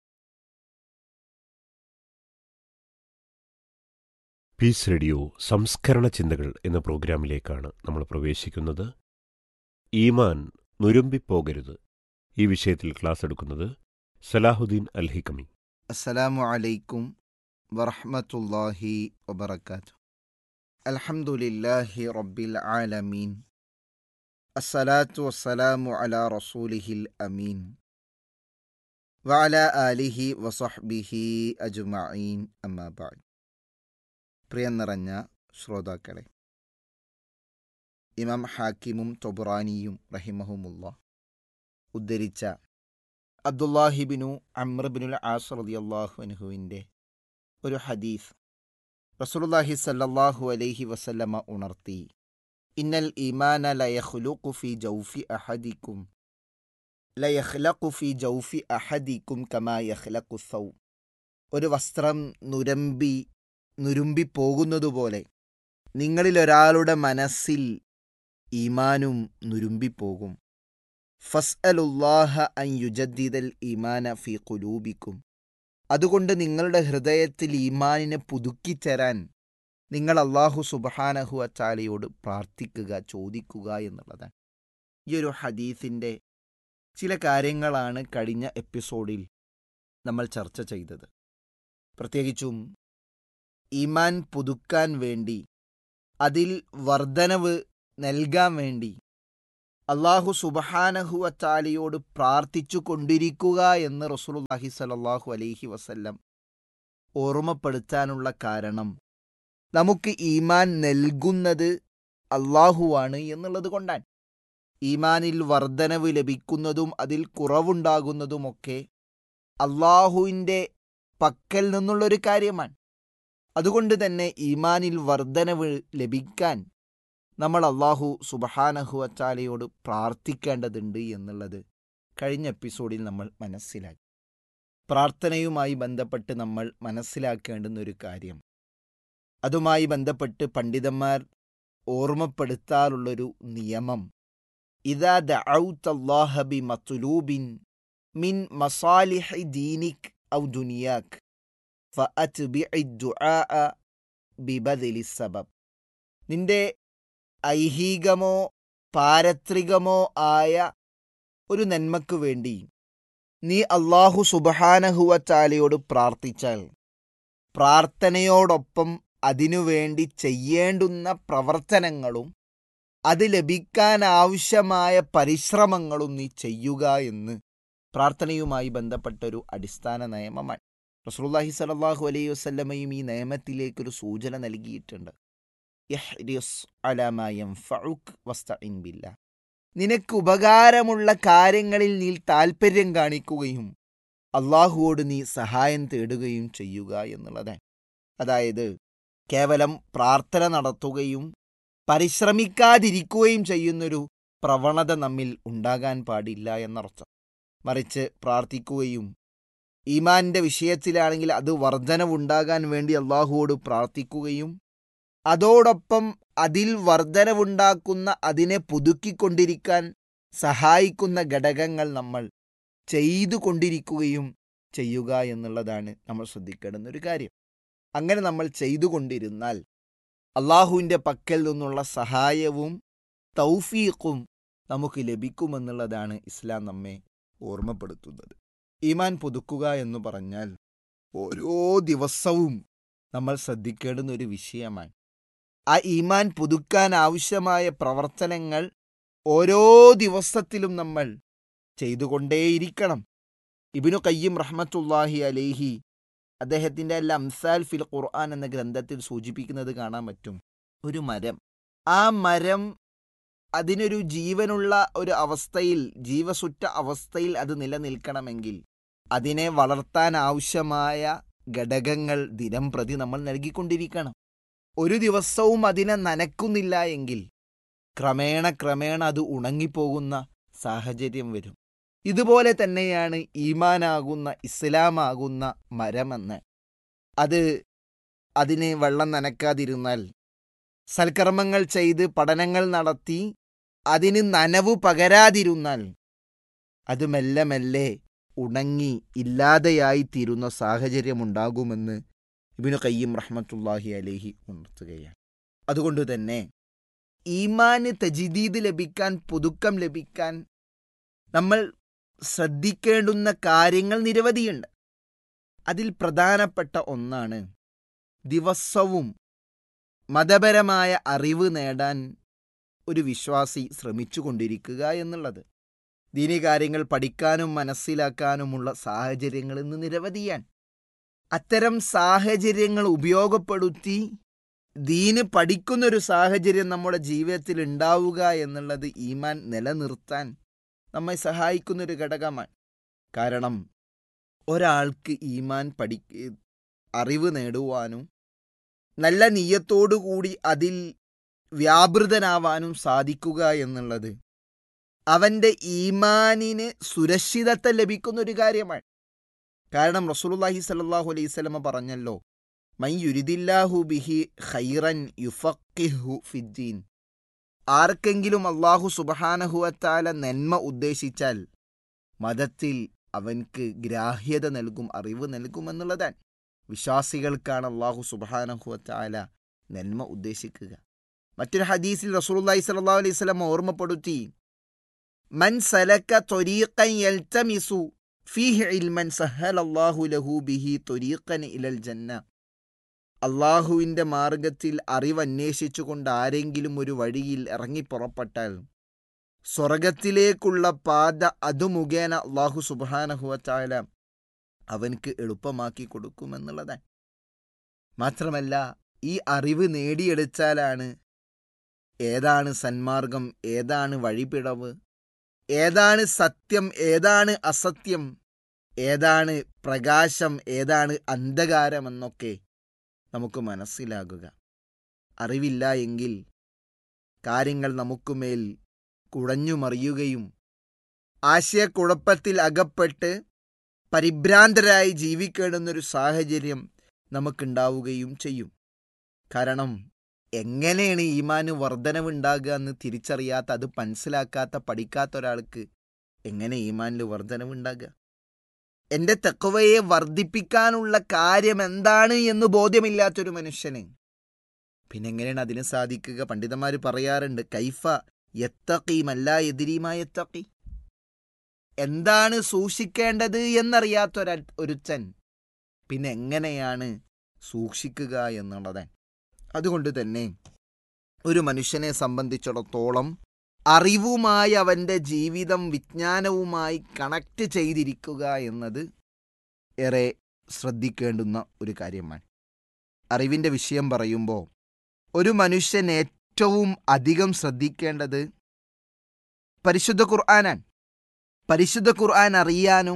പീസ് റേഡിയോ സംസ്കരണ ചിന്തകൾ എന്ന പ്രോഗ്രാമിലേക്കാണ് നമ്മൾ പ്രവേശിക്കുന്നത് ഈമാൻ നുരുമ്പിപ്പോകരുത് ഈ വിഷയത്തിൽ ക്ലാസ് എടുക്കുന്നത് സലാഹുദ്ദീൻ അൽ ഹിക്കമി السلام عليكم ورحمة الله وبركاته الحمد لله رب العالمين الصلاة والسلام على رسوله الأمين وعلى آله وصحبه أجمعين أما بعد പ്രിയം നിറഞ്ഞ ശ്രോതാക്കളെ ഇമാം ഹാക്കിമും തൊബുറാനിയും റഹിമഹുമുള്ള ഉദ്ധരിച്ച അബ്ദുല്ലാഹിബിനു അമ്രബിനുൽ ആസ് റളിയല്ലാഹു അൻഹുവിൻ്റെ ഒരു ഹദീസ് റസൂലുള്ളാഹി സല്ലല്ലാഹു അലൈഹി വസല്ലമ ഉണർത്തി ഇന്നൽ ഈമാന ലയഖ്ലുഖു ഫി ജൗഫി അഹദിക്കും ലയഖ്ലഖു ഫി ജൗഫി അഹദിക്കും കമാ യഖ്ലഖു സൗ ഒരു വസ്ത്രം നുരമ്പി നുരുമ്പി പോകുന്നതുപോലെ നിങ്ങളിലൊരാളുടെ മനസ്സിൽ ഈമാനും നുരുമ്പിപ്പോകും ഫസ്അലുല്ലാഹ അൻ യുജദ്ദിദൽ ഈമാന ഫി ഖുലൂബിക്കും അതുകൊണ്ട് നിങ്ങളുടെ ഹൃദയത്തിൽ ഈമാനിനെ പുതുക്കിത്തരാൻ നിങ്ങൾ അള്ളാഹു സുബഹാനഹു അച്ചാലയോട് പ്രാർത്ഥിക്കുക ചോദിക്കുക എന്നുള്ളതാണ് ഈ ഒരു ഹദീസിൻ്റെ ചില കാര്യങ്ങളാണ് കഴിഞ്ഞ എപ്പിസോഡിൽ നമ്മൾ ചർച്ച ചെയ്തത് പ്രത്യേകിച്ചും ഈമാൻ പുതുക്കാൻ വേണ്ടി അതിൽ വർധനവ് നൽകാൻ വേണ്ടി അള്ളാഹു സുബഹാനഹുവ ചാലിയോട് പ്രാർത്ഥിച്ചു കൊണ്ടിരിക്കുക എന്ന് റസൂലുള്ളാഹി സ്വല്ലല്ലാഹു അലൈഹി വസല്ലം ഓർമ്മപ്പെടുത്താനുള്ള കാരണം നമുക്ക് ഈമാൻ നൽകുന്നത് അള്ളാഹുവാണ് എന്നുള്ളത് കൊണ്ടാണ് ഈമാനിൽ വർധനവ് ലഭിക്കുന്നതും അതിൽ കുറവുണ്ടാകുന്നതുമൊക്കെ അള്ളാഹുവിൻ്റെ പക്കൽ നിന്നുള്ളൊരു കാര്യമാണ് അതുകൊണ്ട് തന്നെ ഈമാനിൽ വർധനവ് ലഭിക്കാൻ നമ്മൾ അള്ളാഹു സുബഹാനഹു അച്ചാലയോട് പ്രാർത്ഥിക്കേണ്ടതുണ്ട് എന്നുള്ളത് കഴിഞ്ഞ എപ്പിസോഡിൽ നമ്മൾ മനസ്സിലാക്കി പ്രാർത്ഥനയുമായി ബന്ധപ്പെട്ട് നമ്മൾ മനസ്സിലാക്കേണ്ടുന്ന ഒരു കാര്യം അതുമായി ബന്ധപ്പെട്ട് പണ്ഡിതന്മാർ ഓർമ്മപ്പെടുത്താറുള്ളൊരു നിയമം ഇതാ ദഅൗതല്ലാഹ ബി മത്ലൂബിൻ മിൻ മസാലിഹി ദീനിക് ഔ ദുനിയാക് ഫഅത്ബിഇ ദുആഅ ബിബദലി സബബ് നിന്റെ ഐഹികമോ പാരത്രികമോ ആയ ഒരു നന്മക്കു വേണ്ടി നീ അള്ളാഹു സുബഹാനഹുവ ചാലയോട് പ്രാർത്ഥിച്ചാൽ പ്രാർത്ഥനയോടൊപ്പം അതിനുവേണ്ടി ചെയ്യേണ്ടുന്ന പ്രവർത്തനങ്ങളും അത് ലഭിക്കാൻ ആവശ്യമായ പരിശ്രമങ്ങളും നീ ചെയ്യുക എന്ന് പ്രാർത്ഥനയുമായി ബന്ധപ്പെട്ട ഒരു അടിസ്ഥാന നിയമമാണ് റസൂലുള്ളാഹി സ്വല്ലല്ലാഹു അലൈഹി വസല്ലമയും ഈ നിയമത്തിലേക്കൊരു സൂചന നൽകിയിട്ടുണ്ട് ഇഹ്രിസ് അലാ മാ യൻഫഉക് വസ്തഇൻ ബില്ലാഹ് നിനക്ക് ഉപകാരമുള്ള കാര്യങ്ങളിൽ നീ താല്പര്യം കാണിക്കുകയും അള്ളാഹുവോട് നീ സഹായം തേടുകയും ചെയ്യുക എന്നുള്ളതാണ് അതായത് കേവലം പ്രാർത്ഥന നടത്തുകയും പരിശ്രമിക്കാതിരിക്കുകയും ചെയ്യുന്നൊരു പ്രവണത നമ്മിൽ ഉണ്ടാകാൻ പാടില്ല എന്നർത്ഥം മറിച്ച് പ്രാർത്ഥിക്കുകയും ഈമാന്റെ വിഷയത്തിലാണെങ്കിൽ അത് വർധനവുണ്ടാകാൻ വേണ്ടി അള്ളാഹുവോട് പ്രാർത്ഥിക്കുകയും അതോടൊപ്പം അതിൽ വർധനവുണ്ടാക്കുന്ന അതിനെ പുതുക്കിക്കൊണ്ടിരിക്കാൻ സഹായിക്കുന്ന ഘടകങ്ങൾ നമ്മൾ ചെയ്തുകൊണ്ടിരിക്കുകയും ചെയ്യുക എന്നുള്ളതാണ് നമ്മൾ ശ്രദ്ധിക്കേണ്ടുന്ന ഒരു കാര്യം അങ്ങനെ നമ്മൾ ചെയ്തുകൊണ്ടിരുന്നാൽ അള്ളാഹുവിൻ്റെ പക്കൽ നിന്നുള്ള സഹായവും തൗഫീഖും നമുക്ക് ലഭിക്കുമെന്നുള്ളതാണ് ഇസ്ലാം നമ്മെ ഓർമ്മപ്പെടുത്തുന്നത് ഈമാൻ പുതുക്കുക എന്ന് പറഞ്ഞാൽ ഓരോ ദിവസവും നമ്മൾ ശ്രദ്ധിക്കേണ്ടുന്ന ഒരു വിഷയമാണ് ആ ഈമാൻ പുതുക്കാൻ ആവശ്യമായ പ്രവർത്തനങ്ങൾ ഓരോ ദിവസത്തിലും നമ്മൾ ചെയ്തുകൊണ്ടേയിരിക്കണം ഇബിനു കയ്യം റഹ്മത്തുല്ലാഹി അലേഹി അദ്ദേഹത്തിൻ്റെ അൽ അംസാൽ ഫിൽ ഖുർആൻ എന്ന ഗ്രന്ഥത്തിൽ സൂചിപ്പിക്കുന്നത് കാണാൻ പറ്റും ഒരു മരം ആ മരം അതിനൊരു ജീവനുള്ള ഒരു അവസ്ഥയിൽ ജീവസുറ്റ അവസ്ഥയിൽ അത് നിലനിൽക്കണമെങ്കിൽ അതിനെ വളർത്താൻ ആവശ്യമായ ഘടകങ്ങൾ ദിനം പ്രതി നമ്മൾ നൽകിക്കൊണ്ടിരിക്കണം ഒരു ദിവസവും അതിനെ നനക്കുന്നില്ല എങ്കിൽ ക്രമേണ ക്രമേണ അത് ഉണങ്ങിപ്പോകുന്ന സാഹചര്യം വരും ഇതുപോലെ തന്നെയാണ് ഈമാനാകുന്ന ഇസ്ലാമാകുന്ന മരമെന്ന് അത് അതിന് വെള്ളം നനക്കാതിരുന്നാൽ സൽക്കർമ്മങ്ങൾ ചെയ്ത് പഠനങ്ങൾ നടത്തി അതിന് നനവ് പകരാതിരുന്നാൽ അത് മെല്ലെ മെല്ലെ ഉണങ്ങി ഇല്ലാതെയായി തീരുന്ന സാഹചര്യമുണ്ടാകുമെന്ന് ഇബിനു കയ്യം റഹ്മത്തുല്ലാഹി അലേഹി ഉണർത്തുകയാണ് അതുകൊണ്ട് തന്നെ ഈമാന് തജിദീദ് ലഭിക്കാൻ പുതുക്കം ലഭിക്കാൻ നമ്മൾ ശ്രദ്ധിക്കേണ്ടുന്ന കാര്യങ്ങൾ നിരവധിയുണ്ട് അതിൽ പ്രധാനപ്പെട്ട ഒന്നാണ് ദിവസവും മതപരമായ അറിവ് നേടാൻ ഒരു വിശ്വാസി ശ്രമിച്ചുകൊണ്ടിരിക്കുക എന്നുള്ളത് ദീനി കാര്യങ്ങൾ പഠിക്കാനും മനസ്സിലാക്കാനുമുള്ള സാഹചര്യങ്ങൾ ഇന്ന് നിരവധിയാണ് അത്തരം സാഹചര്യങ്ങൾ ഉപയോഗപ്പെടുത്തി ദീന് പഠിക്കുന്നൊരു സാഹചര്യം നമ്മുടെ ജീവിതത്തിൽ ഉണ്ടാവുക എന്നുള്ളത് ഈമാൻ നിലനിർത്താൻ നമ്മെ സഹായിക്കുന്നൊരു ഘടകമാണ് കാരണം ഒരാൾക്ക് ഈമാൻ പഠി അറിവ് നേടുവാനും നല്ല നീയത്തോടുകൂടി അതിൽ വ്യാപൃതനാവാനും സാധിക്കുക എന്നുള്ളത് അവൻ്റെ ഈമാനിന് സുരക്ഷിതത്വം ലഭിക്കുന്ന ഒരു കാര്യമാണ് കാരണം റസൂലുള്ളാഹി സ്വല്ലല്ലാഹു അലൈഹി വസല്ലമ പറഞ്ഞല്ലോ മൈ യുരിദില്ലാഹു ബിഹി ഖൈറൻ യുഫഖിഹു ഫിദ്ദീൻ ആർക്കെങ്കിലും അള്ളാഹു സുബഹാനഹുവത്താല നന്മ ഉദ്ദേശിച്ചാൽ മതത്തിൽ അവൻക്ക് ഗ്രാഹ്യത നൽകും അറിവ് നൽകും എന്നുള്ളതാണ് വിശ്വാസികൾക്കാണ് അള്ളാഹു സുബഹാനഹുവത്താല നന്മ ഉദ്ദേശിക്കുക മറ്റൊരു ഹദീസിൽ റസൂലുള്ളാഹി സ്വല്ലല്ലാഹു അലൈഹി വസല്ലം ഓർമ്മപ്പെടുത്തി മൻ സലക ത്വരീഖൻ യൽതമിസു ഫീഹി ഇൽമൻ സഹലല്ലാഹു ലഹു ബിഹി ത്വരീഖൻ ഇലൽ ജന്ന അള്ളാഹുവിൻ്റെ മാർഗത്തിൽ അറിവന്വേഷിച്ചുകൊണ്ട് ആരെങ്കിലും ഒരു വഴിയിൽ ഇറങ്ങി പുറപ്പെട്ടാൽ സ്വർഗത്തിലേക്കുള്ള പാത അതു മുഖേന അള്ളാഹു സുബാനഹുവച്ചായ അവൻക്ക് എളുപ്പമാക്കി കൊടുക്കുമെന്നുള്ളതാണ് മാത്രമല്ല ഈ അറിവ് നേടിയെടുത്താലാണ് ഏതാണ് സന്മാർഗം ഏതാണ് വഴിപിടവ് ഏതാണ് സത്യം ഏതാണ് അസത്യം ഏതാണ് പ്രകാശം ഏതാണ് അന്ധകാരമെന്നൊക്കെ നമുക്ക് മനസ്സിലാകുക അറിവില്ല എങ്കിൽ കാര്യങ്ങൾ നമുക്കുമേൽ കുഴഞ്ഞുമറിയുകയും ആശയക്കുഴപ്പത്തിൽ അകപ്പെട്ട് പരിഭ്രാന്തരായി ജീവിക്കേണ്ടുന്നൊരു സാഹചര്യം നമുക്കുണ്ടാവുകയും ചെയ്യും കാരണം എങ്ങനെയാണ് ഈമാന് വർധനവുണ്ടാകുക എന്ന് തിരിച്ചറിയാത്ത അത് മനസ്സിലാക്കാത്ത പഠിക്കാത്ത ഒരാൾക്ക് എങ്ങനെ ഈമാനിൽ വർധനവുണ്ടാകുക എൻ്റെ തെക്കുവയെ വർദ്ധിപ്പിക്കാനുള്ള കാര്യം എന്താണ് എന്ന് ബോധ്യമില്ലാത്തൊരു മനുഷ്യന് പിന്നെ എങ്ങനെയാണ് അതിന് സാധിക്കുക പണ്ഡിതന്മാർ പറയാറുണ്ട് കൈഫ എത്തക്കീമല്ല എതിരീമായ എത്തക്കി എന്താണ് സൂക്ഷിക്കേണ്ടത് എന്നറിയാത്തൊര ഒരുത്തൻ പിന്നെ എങ്ങനെയാണ് സൂക്ഷിക്കുക എന്നുള്ളത് അതുകൊണ്ട് തന്നെ ഒരു മനുഷ്യനെ സംബന്ധിച്ചിടത്തോളം അറിവുമായി അവൻ്റെ ജീവിതം വിജ്ഞാനവുമായി കണക്റ്റ് ചെയ്തിരിക്കുക എന്നത് ഏറെ ശ്രദ്ധിക്കേണ്ടുന്ന ഒരു കാര്യമാണ് അറിവിൻ്റെ വിഷയം പറയുമ്പോൾ ഒരു മനുഷ്യൻ ഏറ്റവും അധികം ശ്രദ്ധിക്കേണ്ടത് പരിശുദ്ധ ഖുർആനാണ് പരിശുദ്ധ ഖുർആൻ അറിയാനും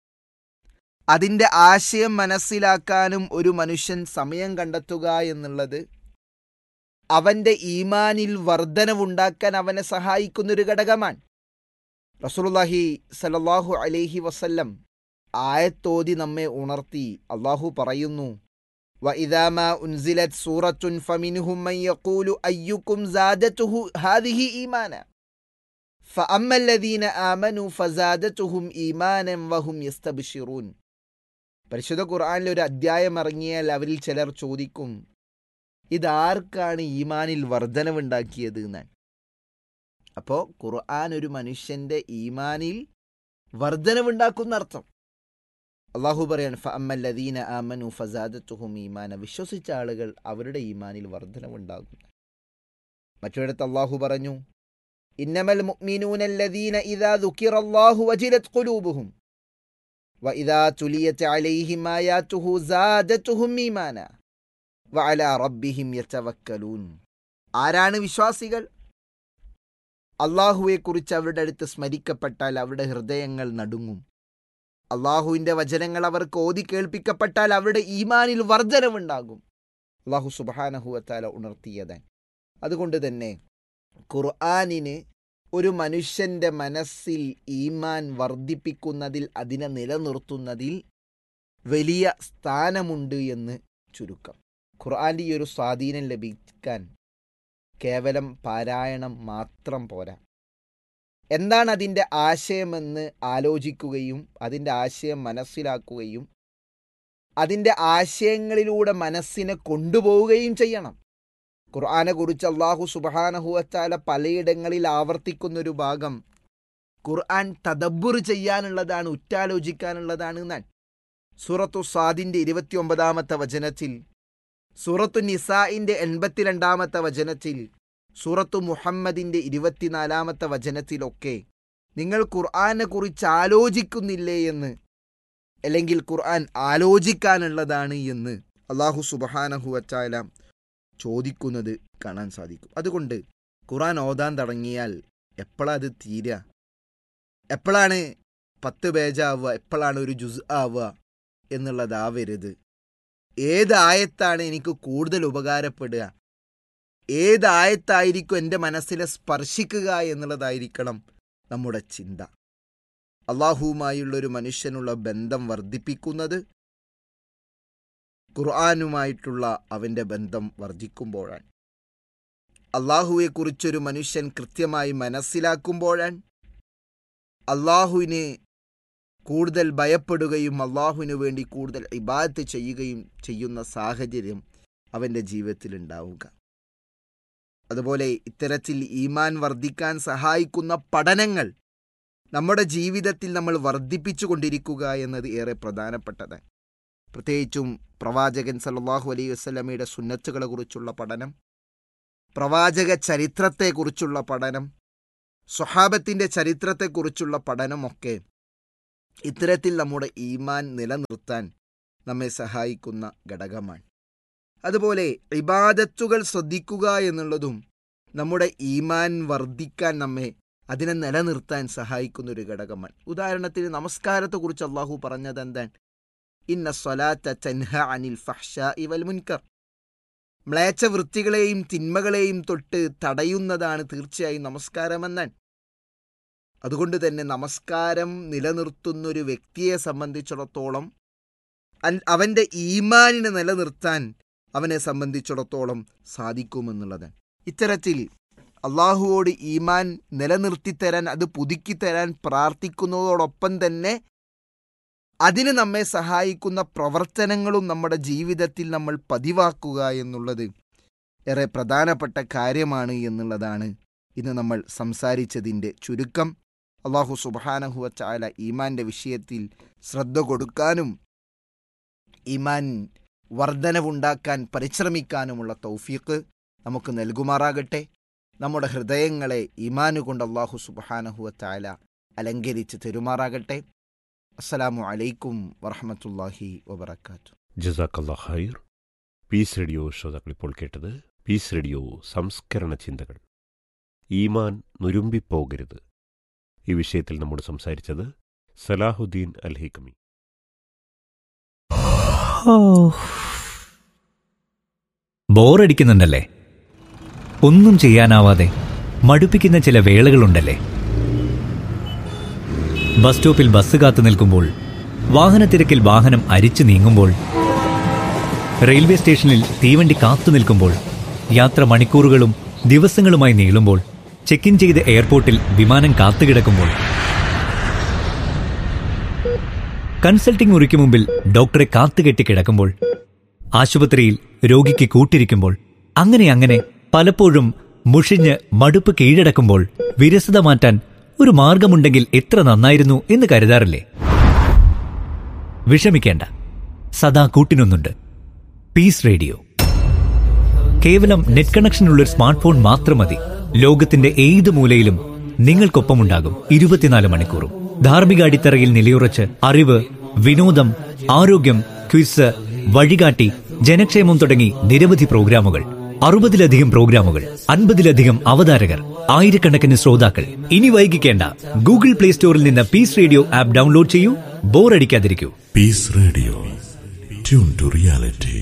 അതിൻ്റെ ആശയം മനസ്സിലാക്കാനും ഒരു മനുഷ്യൻ സമയം കണ്ടെത്തുക എന്നുള്ളത് അവൻ്റെ ഈമാനിൽ വർധനവുണ്ടാക്കാൻ അവനെ സഹായിക്കുന്നൊരു ഘടകമാണ് റസൂലുള്ളാഹി സല്ലല്ലാഹു അലൈഹി വസല്ലം ആയത്തോതി നമ്മെ ഉണർത്തി അള്ളാഹു പറയുന്നു وإذا ما أنزلت سورة فمنهم من يقول أيكم زادته هذه إيمانا فأما الذين آمنوا فزادتهم إيمانا وهم يستبشرون പരിശുദ്ധ ഖുർആനിൽ ഒരു അധ്യായം ഇറങ്ങിയാൽ അവരിൽ ചിലർ ചോദിക്കും ഇതാർക്കാണ് ഈമാനിൽ വർധനവുണ്ടാക്കിയത് എന്നാണ് അപ്പോൾ ഖുർആൻ ഒരു മനുഷ്യന്റെ ഈമാനിൽ വർധനവുണ്ടാക്കുന്ന അർത്ഥം അള്ളാഹു പറയാണ് ഫഅമ്മല്ലദീന ആമനു ഫസാദത്തുഹും ഈമാന വിശ്വസിച്ച ആളുകൾ അവരുടെ ഈമാനിൽ വർധനവുണ്ടാകും മറ്റൊരിടത്ത് അള്ളാഹു പറഞ്ഞു ഇന്നമൽ മുഅ്മിനൂനല്ലദീന ഇദാ ദുക്കിറല്ലാഹു വജിലത് ഖുലൂബുഹും വഇദാ തുലിയത് അലൈഹിം ആയാതുഹു സാദത്തുഹും ഈമാന വഅലാ റബ്ബിഹിം യതവക്കലൂൻ ആരാണ് വിശ്വാസികൾ അള്ളാഹുവെക്കുറിച്ച് അവരുടെ അടുത്ത് സ്മരിക്കപ്പെട്ടാൽ അവരുടെ ഹൃദയങ്ങൾ നടുങ്ങും അള്ളാഹുവിൻ്റെ വചനങ്ങൾ അവർക്ക് ഓതി കേൾപ്പിക്കപ്പെട്ടാൽ അവരുടെ ഈമാനിൽ വർധനവുണ്ടാകും അള്ളാഹു സുബാനഹുവത്താല ഉണർത്തിയത് അതുകൊണ്ട് തന്നെ ഖുർആാനിന് ഒരു മനുഷ്യൻ്റെ മനസ്സിൽ ഈമാൻ വർദ്ധിപ്പിക്കുന്നതിൽ അതിനെ നിലനിർത്തുന്നതിൽ വലിയ സ്ഥാനമുണ്ട് എന്ന് ചുരുക്കം ഖുർആാൻ്റെ ഈ ഒരു സ്വാധീനം ലഭിക്കാൻ കേവലം പാരായണം മാത്രം പോരാ എന്താണ് അതിൻ്റെ ആശയമെന്ന് ആലോചിക്കുകയും അതിൻ്റെ ആശയം മനസ്സിലാക്കുകയും അതിൻ്റെ ആശയങ്ങളിലൂടെ മനസ്സിനെ കൊണ്ടുപോവുകയും ചെയ്യണം ഖുർആനെ കുറിച്ച് അള്ളാഹു സുബാനഹുവച്ചാല പലയിടങ്ങളിൽ ആവർത്തിക്കുന്നൊരു ഭാഗം ഖുർആൻ തദബ്ബുർ ചെയ്യാനുള്ളതാണ് ഉറ്റാലോചിക്കാനുള്ളതാണ് എന്നാണ് സൂറത്തു സാദിൻ്റെ ഇരുപത്തി ഒമ്പതാമത്തെ വചനത്തിൽ സൂറത്തു നിസായിൻ്റെ എൺപത്തിരണ്ടാമത്തെ വചനത്തിൽ സൂറത്തു മുഹമ്മദിൻ്റെ ഇരുപത്തിനാലാമത്തെ വചനത്തിലൊക്കെ നിങ്ങൾ ഖുർആനെ കുറിച്ച് ആലോചിക്കുന്നില്ലേ എന്ന് അല്ലെങ്കിൽ ഖുർആൻ ആലോചിക്കാനുള്ളതാണ് എന്ന് അള്ളാഹു സുബഹാനഹു വച്ചാല ചോദിക്കുന്നത് കാണാൻ സാധിക്കും അതുകൊണ്ട് ഖുർആൻ ഓതാൻ തുടങ്ങിയാൽ എപ്പോഴാണ് അത് തീരുക എപ്പോഴാണ് പത്ത് പേജാവുക എപ്പോഴാണ് ഒരു ജുസ് ആവുക എന്നുള്ളതാവരുത് ഏത് ആയത്താണ് എനിക്ക് കൂടുതൽ ഉപകാരപ്പെടുക ഏത് ആയത്തായിരിക്കും എൻ്റെ മനസ്സിനെ സ്പർശിക്കുക എന്നുള്ളതായിരിക്കണം നമ്മുടെ ചിന്ത അള്ളാഹുവുമായുള്ളൊരു മനുഷ്യനുള്ള ബന്ധം വർദ്ധിപ്പിക്കുന്നത് ഖുർആാനുമായിട്ടുള്ള അവൻ്റെ ബന്ധം വർദ്ധിക്കുമ്പോഴാണ് അള്ളാഹുവെക്കുറിച്ചൊരു മനുഷ്യൻ കൃത്യമായി മനസ്സിലാക്കുമ്പോഴാണ് അള്ളാഹുവിനെ കൂടുതൽ ഭയപ്പെടുകയും അള്ളാഹുവിനു വേണ്ടി കൂടുതൽ ഇബാദത്ത് ചെയ്യുകയും ചെയ്യുന്ന സാഹചര്യം അവൻ്റെ ജീവിതത്തിൽ ഉണ്ടാവുക അതുപോലെ ഇത്തരത്തിൽ ഈമാൻ വർദ്ധിക്കാൻ സഹായിക്കുന്ന പഠനങ്ങൾ നമ്മുടെ ജീവിതത്തിൽ നമ്മൾ വർദ്ധിപ്പിച്ചു കൊണ്ടിരിക്കുക എന്നത് ഏറെ പ്രധാനപ്പെട്ടത് പ്രത്യേകിച്ചും പ്രവാചകൻ സല്ലല്ലാഹു അലൈഹി വസല്ലമയുടെ സുന്നത്തുകളെ കുറിച്ചുള്ള പഠനം പ്രവാചക ചരിത്രത്തെക്കുറിച്ചുള്ള പഠനം സ്വഹാബത്തിൻ്റെ ചരിത്രത്തെക്കുറിച്ചുള്ള പഠനമൊക്കെ ഇത്തരത്തിൽ നമ്മുടെ ഈമാൻ നിലനിർത്താൻ നമ്മെ സഹായിക്കുന്ന ഘടകമാണ് അതുപോലെ ഇബാദത്തുകൾ ശ്രദ്ധിക്കുക എന്നുള്ളതും നമ്മുടെ ഈമാൻ വർദ്ധിക്കാൻ നമ്മെ അതിനെ നിലനിർത്താൻ സഹായിക്കുന്ന ഒരു ഘടകമാണ് ഉദാഹരണത്തിന് നമസ്കാരത്തെക്കുറിച്ച് അള്ളാഹു പറഞ്ഞത് എന്താണ് ഇന്ന സ്വലാത്ത തൻഹ അനിൽ ഫഹ്ഷ ഇവൽ മുൻകർ മ്ലേച്ഛ വൃത്തികളെയും തിന്മകളെയും തൊട്ട് തടയുന്നതാണ് തീർച്ചയായും നമസ്കാരമെന്നാണ് അതുകൊണ്ട് തന്നെ നമസ്കാരം നിലനിർത്തുന്ന ഒരു വ്യക്തിയെ സംബന്ധിച്ചിടത്തോളം അൻ- അവൻ്റെ ഈമാനിനെ നിലനിർത്താൻ അവനെ സംബന്ധിച്ചിടത്തോളം സാധിക്കുമെന്നുള്ളതാണ് ഇത്തരത്തിൽ അള്ളാഹുവോട് ഈമാൻ നിലനിർത്തിത്തരാൻ അത് പുതുക്കിത്തരാൻ പ്രാർത്ഥിക്കുന്നതോടൊപ്പം തന്നെ അതിന് നമ്മെ സഹായിക്കുന്ന പ്രവർത്തനങ്ങളും നമ്മുടെ ജീവിതത്തിൽ നമ്മൾ പതിവാക്കുക എന്നുള്ളത് ഏറെ പ്രധാനപ്പെട്ട കാര്യമാണ് എന്നുള്ളതാണ് ഇന്ന് നമ്മൾ സംസാരിച്ചതിൻ്റെ ചുരുക്കം അള്ളാഹു സുബാനഹുവ ചാല ഈമാൻ്റെ വിഷയത്തിൽ ശ്രദ്ധ കൊടുക്കാനും ഈമാൻ വർധനവുണ്ടാക്കാൻ പരിശ്രമിക്കാനുമുള്ള തൗഫീഖ് നമുക്ക് നൽകുമാറാകട്ടെ നമ്മുടെ ഹൃദയങ്ങളെ ഈമാനു കൊണ്ട് അള്ളാഹു സുബാനഹുവ ചാല അലങ്കരിച്ച് തെരുമാറാകട്ടെ അസ്സലാമു അലൈക്കും വറഹമത്തല്ലാഹി വബർക്കാത്തു ജസാക്കല്ലാ ഹൈർ പീസ് റേഡിയോ ശ്രോതാക്കൾ ഇപ്പോൾ കേട്ടത് പീസ് റേഡിയോ സംസ്കരണ ചിന്തകൾ ഈമാൻ നുരുമ്പിപ്പോകരുത് ഈ വിഷയത്തിൽ നമ്മോട് സംസാരിച്ചത് സലാഹുദ്ദീൻ അൽ ഹിക്കമി ബോറടിക്കുന്നുണ്ടല്ലേ ഒന്നും ചെയ്യാനാവാതെ മടുപ്പിക്കുന്ന ചില വേളകളുണ്ടല്ലേ ബസ് സ്റ്റോപ്പിൽ ബസ് കാത്തു നിൽക്കുമ്പോൾ വാഹനത്തിരക്കിൽ വാഹനം അരിച്ചു നീങ്ങുമ്പോൾ റെയിൽവേ സ്റ്റേഷനിൽ തീവണ്ടി കാത്തു നിൽക്കുമ്പോൾ യാത്ര മണിക്കൂറുകളും ദിവസങ്ങളുമായി നീളുമ്പോൾ ചെക്ക് ഇൻ ചെയ്ത് എയർപോർട്ടിൽ വിമാനം കാത്തുകിടക്കുമ്പോൾ കൺസൾട്ടിംഗ് മുറിക്ക് മുമ്പിൽ ഡോക്ടറെ കാത്തുകെട്ടി കിടക്കുമ്പോൾ ആശുപത്രിയിൽ രോഗിക്ക് കൂട്ടിരിക്കുമ്പോൾ അങ്ങനെ അങ്ങനെ പലപ്പോഴും മുഷിഞ്ഞ് മടുപ്പ് കീഴടക്കുമ്പോൾ വിരസത മാറ്റാൻ ഒരു മാർഗമുണ്ടെങ്കിൽ എത്ര നന്നായിരുന്നു എന്ന് കരുതാറില്ലേ വിഷമിക്കേണ്ട സദാ കൂട്ടിനൊന്നുണ്ട് പീസ് റേഡിയോ കേവലം നെറ്റ് കണക്ഷനുള്ള ഒരു സ്മാർട്ട് ഫോൺ മാത്രം മതി ലോകത്തിന്റെ ഏത് മൂലയിലും നിങ്ങൾക്കൊപ്പമുണ്ടാകും ഇരുപത്തിനാല് മണിക്കൂറും ധാർമ്മിക അടിത്തറയിൽ നിലയുറച്ച് അറിവ് വിനോദം ആരോഗ്യം ക്വിസ് വഴികാട്ടി ജനക്ഷേമം തുടങ്ങി നിരവധി പ്രോഗ്രാമുകൾ അറുപതിലധികം പ്രോഗ്രാമുകൾ അൻപതിലധികം അവതാരകർ ആയിരക്കണക്കിന് ശ്രോതാക്കൾ ഇനി വൈകിക്കേണ്ട ഗൂഗിൾ പ്ലേ സ്റ്റോറിൽ നിന്ന് പീസ് റേഡിയോ ആപ്പ് ഡൗൺലോഡ് ചെയ്യൂ ബോറടിക്കാതിരിക്കൂ Peace Radio. Tune to reality.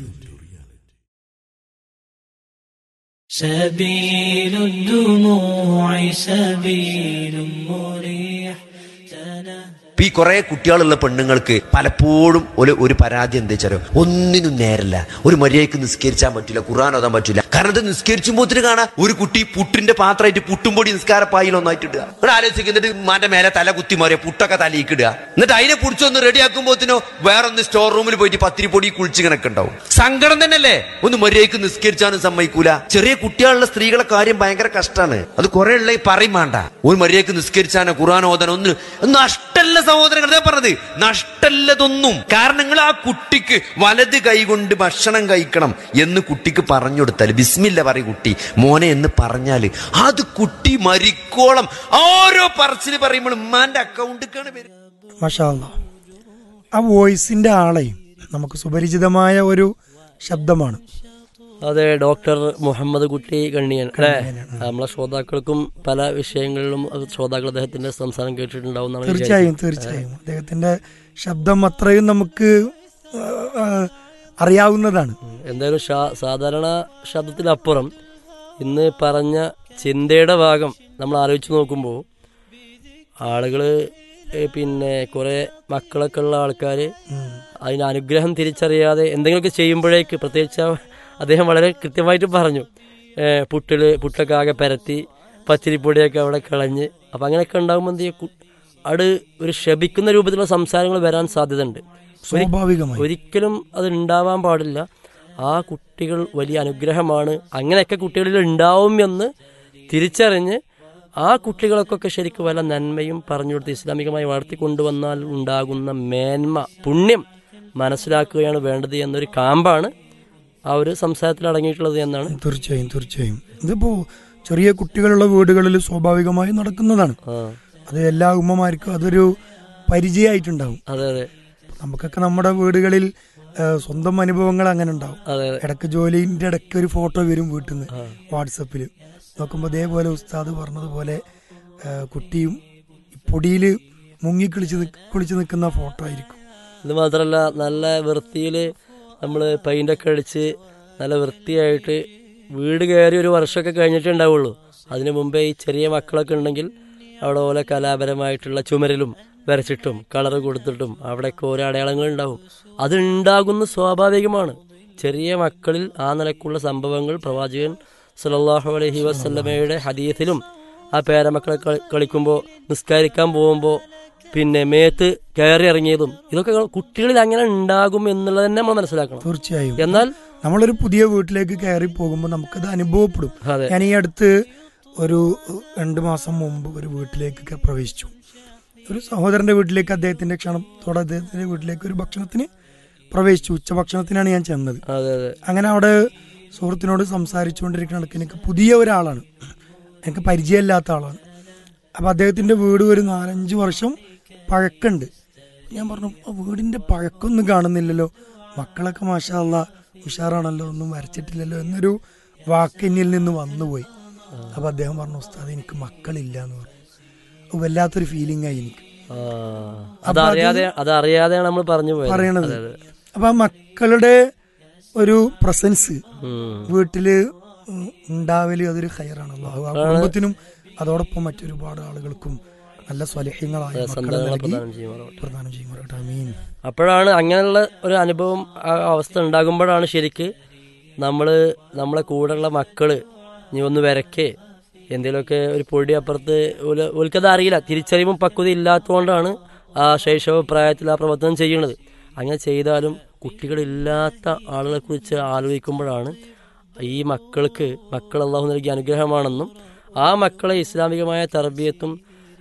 سبيل الدموع سبيل مريح تنهى ഇപ്പൊ ഈ കുറെ കുട്ടികളുള്ള പെണ്ണുങ്ങൾക്ക് പലപ്പോഴും ഒരു ഒരു പരാതി എന്താ വെച്ചാലോ ഒന്നിനും നേരല്ല ഒരു മര്യാദക്ക് നിസ്കരിച്ചാൻ പറ്റില്ല ഖുർആൻ ഓതാൻ പറ്റില്ല കാരണം ഇത് നിസ്കരിച്ചുമ്പോത്തിന് കാണാം ഒരു കുട്ടി പുട്ടിന്റെ പാത്രമായിട്ട് പുട്ടുംപൊടി നിസ്കാരപ്പായിൽ ഒന്നായിട്ട് ഇടുക ഇവിടെ ആലോചിക്കുന്നിട്ട് മാന്റെ മേലെ തല കുത്തി മാറിയ പുട്ടൊക്കെ തലയിക്ക് ഇടുക എന്നിട്ട് അതിനെ പിടിച്ചൊന്ന് റെഡി ആക്കുമ്പോത്തിനോ വേറൊന്ന് സ്റ്റോർ റൂമിൽ പോയിട്ട് പത്തിരിപ്പൊടി കുളിച്ച് കണക്ക് ഉണ്ടാവും സങ്കടം തന്നെയല്ലേ ഒന്ന് മര്യാദക്ക് നിസ്കരിച്ചാനും സമ്മതിക്കൂല ചെറിയ കുട്ടികളുള്ള സ്ത്രീകളെ കാര്യം ഭയങ്കര കഷ്ടാണ് അത് കുറെ ഉള്ള ഈ പറയും വേണ്ട ഒരു മര്യാദക്ക് നിസ്കരിച്ചാനോ ഖുർആൻ ഓതാനോ ഒന്ന് നഷ്ടല്ല സഹോദരങ്ങൾ ഞാൻ പറഞ്ഞത് നഷ്ടല്ലതൊന്നും കാരണം നിങ്ങൾ ആ കുട്ടിക്ക് വലത് കൈ കൊണ്ട് ഭക്ഷണം കഴിക്കണം എന്ന് കുട്ടിക്ക് പറഞ്ഞു കൊടുത്താൽ ബിസ്മില്ല പറയും കുട്ടി മോനെ എന്ന് പറഞ്ഞാല് അത് കുട്ടി മരിക്കോളം ഓരോ പറച്ചില് പറയുമ്പോൾ ഉമ്മാന്റെ അക്കൗണ്ടിക്കാണ് വരിക മഷാല്ല ആ വോയിസിന്റെ ആളെ നമുക്ക് സുപരിചിതമായ ഒരു ശബ്ദമാണ് അതെ ഡോക്ടർ മുഹമ്മദ് കുട്ടി കണ്ണിയൻ അല്ലേ നമ്മളെ ശ്രോതാക്കൾക്കും പല വിഷയങ്ങളിലും അത് ശ്രോതാക്കൾ അദ്ദേഹത്തിന്റെ സംസാരം കേട്ടിട്ടുണ്ടാവും എന്നാണ് തീർച്ചയായും തീർച്ചയായും അദ്ദേഹത്തിന്റെ ശബ്ദം അത്രയും നമുക്ക് ആ, ആ, അറിയാവുന്നതാണ് എന്തായാലും ഷാ- സാധാരണ ശബ്ദത്തിലപ്പുറം ഇന്ന് പറഞ്ഞ ചിന്തയുടെ ഭാഗം നമ്മൾ ആലോചിച്ച് നോക്കുമ്പോൾ ആളുകൾ പിന്നെ കുറെ മക്കളൊക്കെ ഉള്ള ആൾക്കാർ അതിന് അനുഗ്രഹം തിരിച്ചറിയാതെ എന്തെങ്കിലുമൊക്കെ ചെയ്യുമ്പോഴേക്ക് പ്രത്യേകിച്ച് ആ- അദ്ദേഹം വളരെ കൃത്യമായിട്ട് പറഞ്ഞു ഏഹ് പുട്ടില് പുട്ടൊക്കെ ആകെ പരത്തി പച്ചരിപ്പൊടിയൊക്കെ അവിടെ കളഞ്ഞ് അപ്പം അങ്ങനെയൊക്കെ ഉണ്ടാകുമ്പോൾ എന്ത് ചെയ്യും കു- അത് ഒരു ശപിക്കുന്ന രൂപത്തിലുള്ള സംസാരങ്ങൾ വരാൻ സാധ്യതയുണ്ട് ഒരി- സ്വാഭാവികമായി ഒരിക്കലും അത് ഉണ്ടാവാൻ പാടില്ല ആ കുട്ടികൾ വലിയ അനുഗ്രഹമാണ് അങ്ങനെയൊക്കെ കുട്ടികളിൽ ഉണ്ടാവും എന്ന് തിരിച്ചറിഞ്ഞ് ആ കുട്ടികൾക്കൊക്കെ ശരിക്കും വല്ല നന്മയും പറഞ്ഞു കൊടുത്ത് ഇസ്ലാമികമായി വളർത്തിക്കൊണ്ടുവന്നാൽ ഉണ്ടാകുന്ന മേന്മ പുണ്യം മനസ്സിലാക്കുകയാണ് വേണ്ടത് എന്നൊരു കാമ്പാണ് ആ ഒരു സംസാരത്തിൽ അടങ്ങിയിട്ടുള്ളത് എന്നാണ് തീർച്ചയായും തീർച്ചയായും ഇതിപ്പോ ചെറിയ കുട്ടികളുള്ള വീടുകളിൽ സ്വാഭാവികമായി നടക്കുന്നതാണ് ആ അത് എല്ലാ ഉമ്മമാർക്കും അതൊരു പരിചയമായിട്ടുണ്ടാവും അതെ അതെ നമുക്കൊക്കെ നമ്മുടെ വീടുകളിൽ ആ, സ്വന്തം അനുഭവങ്ങൾ അങ്ങനെ ഉണ്ടാവും അതെ അതെ ഇടയ്ക്ക് ജോലിന്റെ ഇടയ്ക്ക് ഒരു ഫോട്ടോ വരും വീട്ടിൽ നിന്ന് വാട്സപ്പിൽ നോക്കുമ്പോൾ അതേപോലെ ഉസ്താദ് പറഞ്ഞതുപോലെ ആ, കുട്ടിയും പൊടിയിൽ മുങ്ങി കുളിച്ച് നിക്ക്- കുളിച്ച് നിൽക്കുന്ന ഫോട്ടോ ആയിരിക്കും ഇത് മാത്രമല്ല നല്ല വൃത്തിയിൽ നമ്മൾ പെയിൻ്റൊക്കെ അടിച്ച് നല്ല വൃത്തിയായിട്ട് വീട് കയറി ഒരു വർഷമൊക്കെ കഴിഞ്ഞിട്ടേ ഉണ്ടാവുള്ളൂ അതിനു മുമ്പേ ഈ ചെറിയ മക്കളൊക്കെ ഉണ്ടെങ്കിൽ അവിടെ പോലെ കലാപരമായിട്ടുള്ള ചുമരിലും വരച്ചിട്ടും കളർ കൊടുത്തിട്ടും അവിടെയൊക്കെ ഓരോ അടയാളങ്ങൾ ഉണ്ടാവും അത് ഉണ്ടാകുന്ന സ്വാഭാവികമാണ് ചെറിയ മക്കളിൽ ആ നിലക്കുള്ള സംഭവങ്ങൾ പ്രവാചകൻ സല്ലല്ലാഹു അലൈഹി വസല്ലമയുടെ ഹദീസിലും ആ പേരമക്കളെ കളി- കളിക്കുമ്പോൾ നിസ്കരിക്കാൻ പോകുമ്പോൾ പിന്നെ മേത്ത് കയറി ഇറങ്ങിയതും ഇതൊക്കെ കുട്ടികളിൽ അങ്ങനെ ഉണ്ടാകും എന്നുള്ളത് തന്നെ നമ്മൾ മനസ്സിലാക്കണം തീർച്ചയായും എന്നാൽ നമ്മളൊരു പുതിയ വീട്ടിലേക്ക് കയറി പോകുമ്പോൾ നമുക്കത് അനുഭവപ്പെടും അതെ ഞാൻ ഈ അടുത്ത് ഒരു രണ്ട് മാസം മുമ്പ് ഒരു വീട്ടിലേക്ക് ഒക്കെ പ്രവേശിച്ചു ഒരു സഹോദരന്റെ വീട്ടിലേക്ക് അദ്ദേഹത്തിന്റെ ക്ഷണത്തോടെ അദ്ദേഹത്തിന്റെ വീട്ടിലേക്ക് ഒരു ഭക്ഷണത്തിന് പ്രവേശിച്ചു ഉച്ചഭക്ഷണത്തിനാണ് ഞാൻ ചെന്നത് അതെ അതെ അങ്ങനെ അവിടെ സുഹൃത്തിനോട് സംസാരിച്ചുകൊണ്ടിരിക്കുന്ന ഇടയ്ക്ക് എനിക്ക് പുതിയ ഒരാളാണ് എനിക്ക് പരിചയമില്ലാത്ത ആളാണ് അപ്പം അദ്ദേഹത്തിന്റെ വീട് ഒരു നാലഞ്ച് വർഷം പഴക്കമുണ്ട് ഞാൻ പറഞ്ഞു "ആ വീടിന്റെ പഴക്കമൊന്നും കാണുന്നില്ലല്ലോ മക്കളൊക്കെ മാഷാല്ല ഉഷാറാണല്ലോ ഒന്നും വരച്ചിട്ടില്ലല്ലോ എന്നൊരു വാക്ക് എന്നിൽ നിന്ന് വന്നുപോയി അപ്പൊ അദ്ദേഹം പറഞ്ഞു ഉസ്താദ് എനിക്ക് മക്കളില്ല എന്ന് പറഞ്ഞു അത് വല്ലാത്തൊരു ഫീലിംഗ് ആയി എനിക്ക് ആ, അതറിയാതെ അതറിയാതെയാണ് നമ്മൾ പറഞ്ഞു പോയത് പറയണത് അതെ, അതെ. അപ്പൊ ആ മക്കളുടെ ഒരു പ്രസൻസ് ഉം. വീട്ടില് ഉം ഉണ്ടാവല് അതൊരു ഹയറാണല്ലോ ആ കുടുംബത്തിനും അതോടൊപ്പം മറ്റൊരുപാട് ആളുകൾക്കും നല്ല സ്വലഹ്യങ്ങളായ മക്കളെ സന്താനങ്ങളെ നൽകി പ്രദാനം ചെയ്യുമാറാവട്ടെ. പ്രദാനം ചെയ്യുമാറാകട്ടെ ആമീൻ അപ്പോഴാണ് അങ്ങനെയുള്ള ഒരു അനുഭവം ആ അവസ്ഥ ഉണ്ടാകുമ്പോഴാണ് ശരിക്ക് നമ്മൾ നമ്മളെ കൂടെയുള്ള മക്കള് നീ ഒന്ന് വരക്കേ എന്തെങ്കിലുമൊക്കെ ഒരു പൊടി അപ്പുറത്ത് ഓല്- ഓൽക്കത് അറിയില്ല തിരിച്ചറിവും പക്വത ഇല്ലാത്തതുകൊണ്ടാണ് ആ ശൈശവ പ്രായത്തിൽ ആ പ്രവർത്തനം ചെയ്യുന്നത് അങ്ങനെ ചെയ്താലും കുട്ടികളില്ലാത്ത ആളുകളെ കുറിച്ച് ആലോചിക്കുമ്പോഴാണ് ഈ മക്കൾക്ക് മക്കൾ അള്ളാഹു നൽകിയ അനുഗ്രഹമാണെന്നും ആ മക്കളെ ഇസ്ലാമികമായ തർബീയത്തും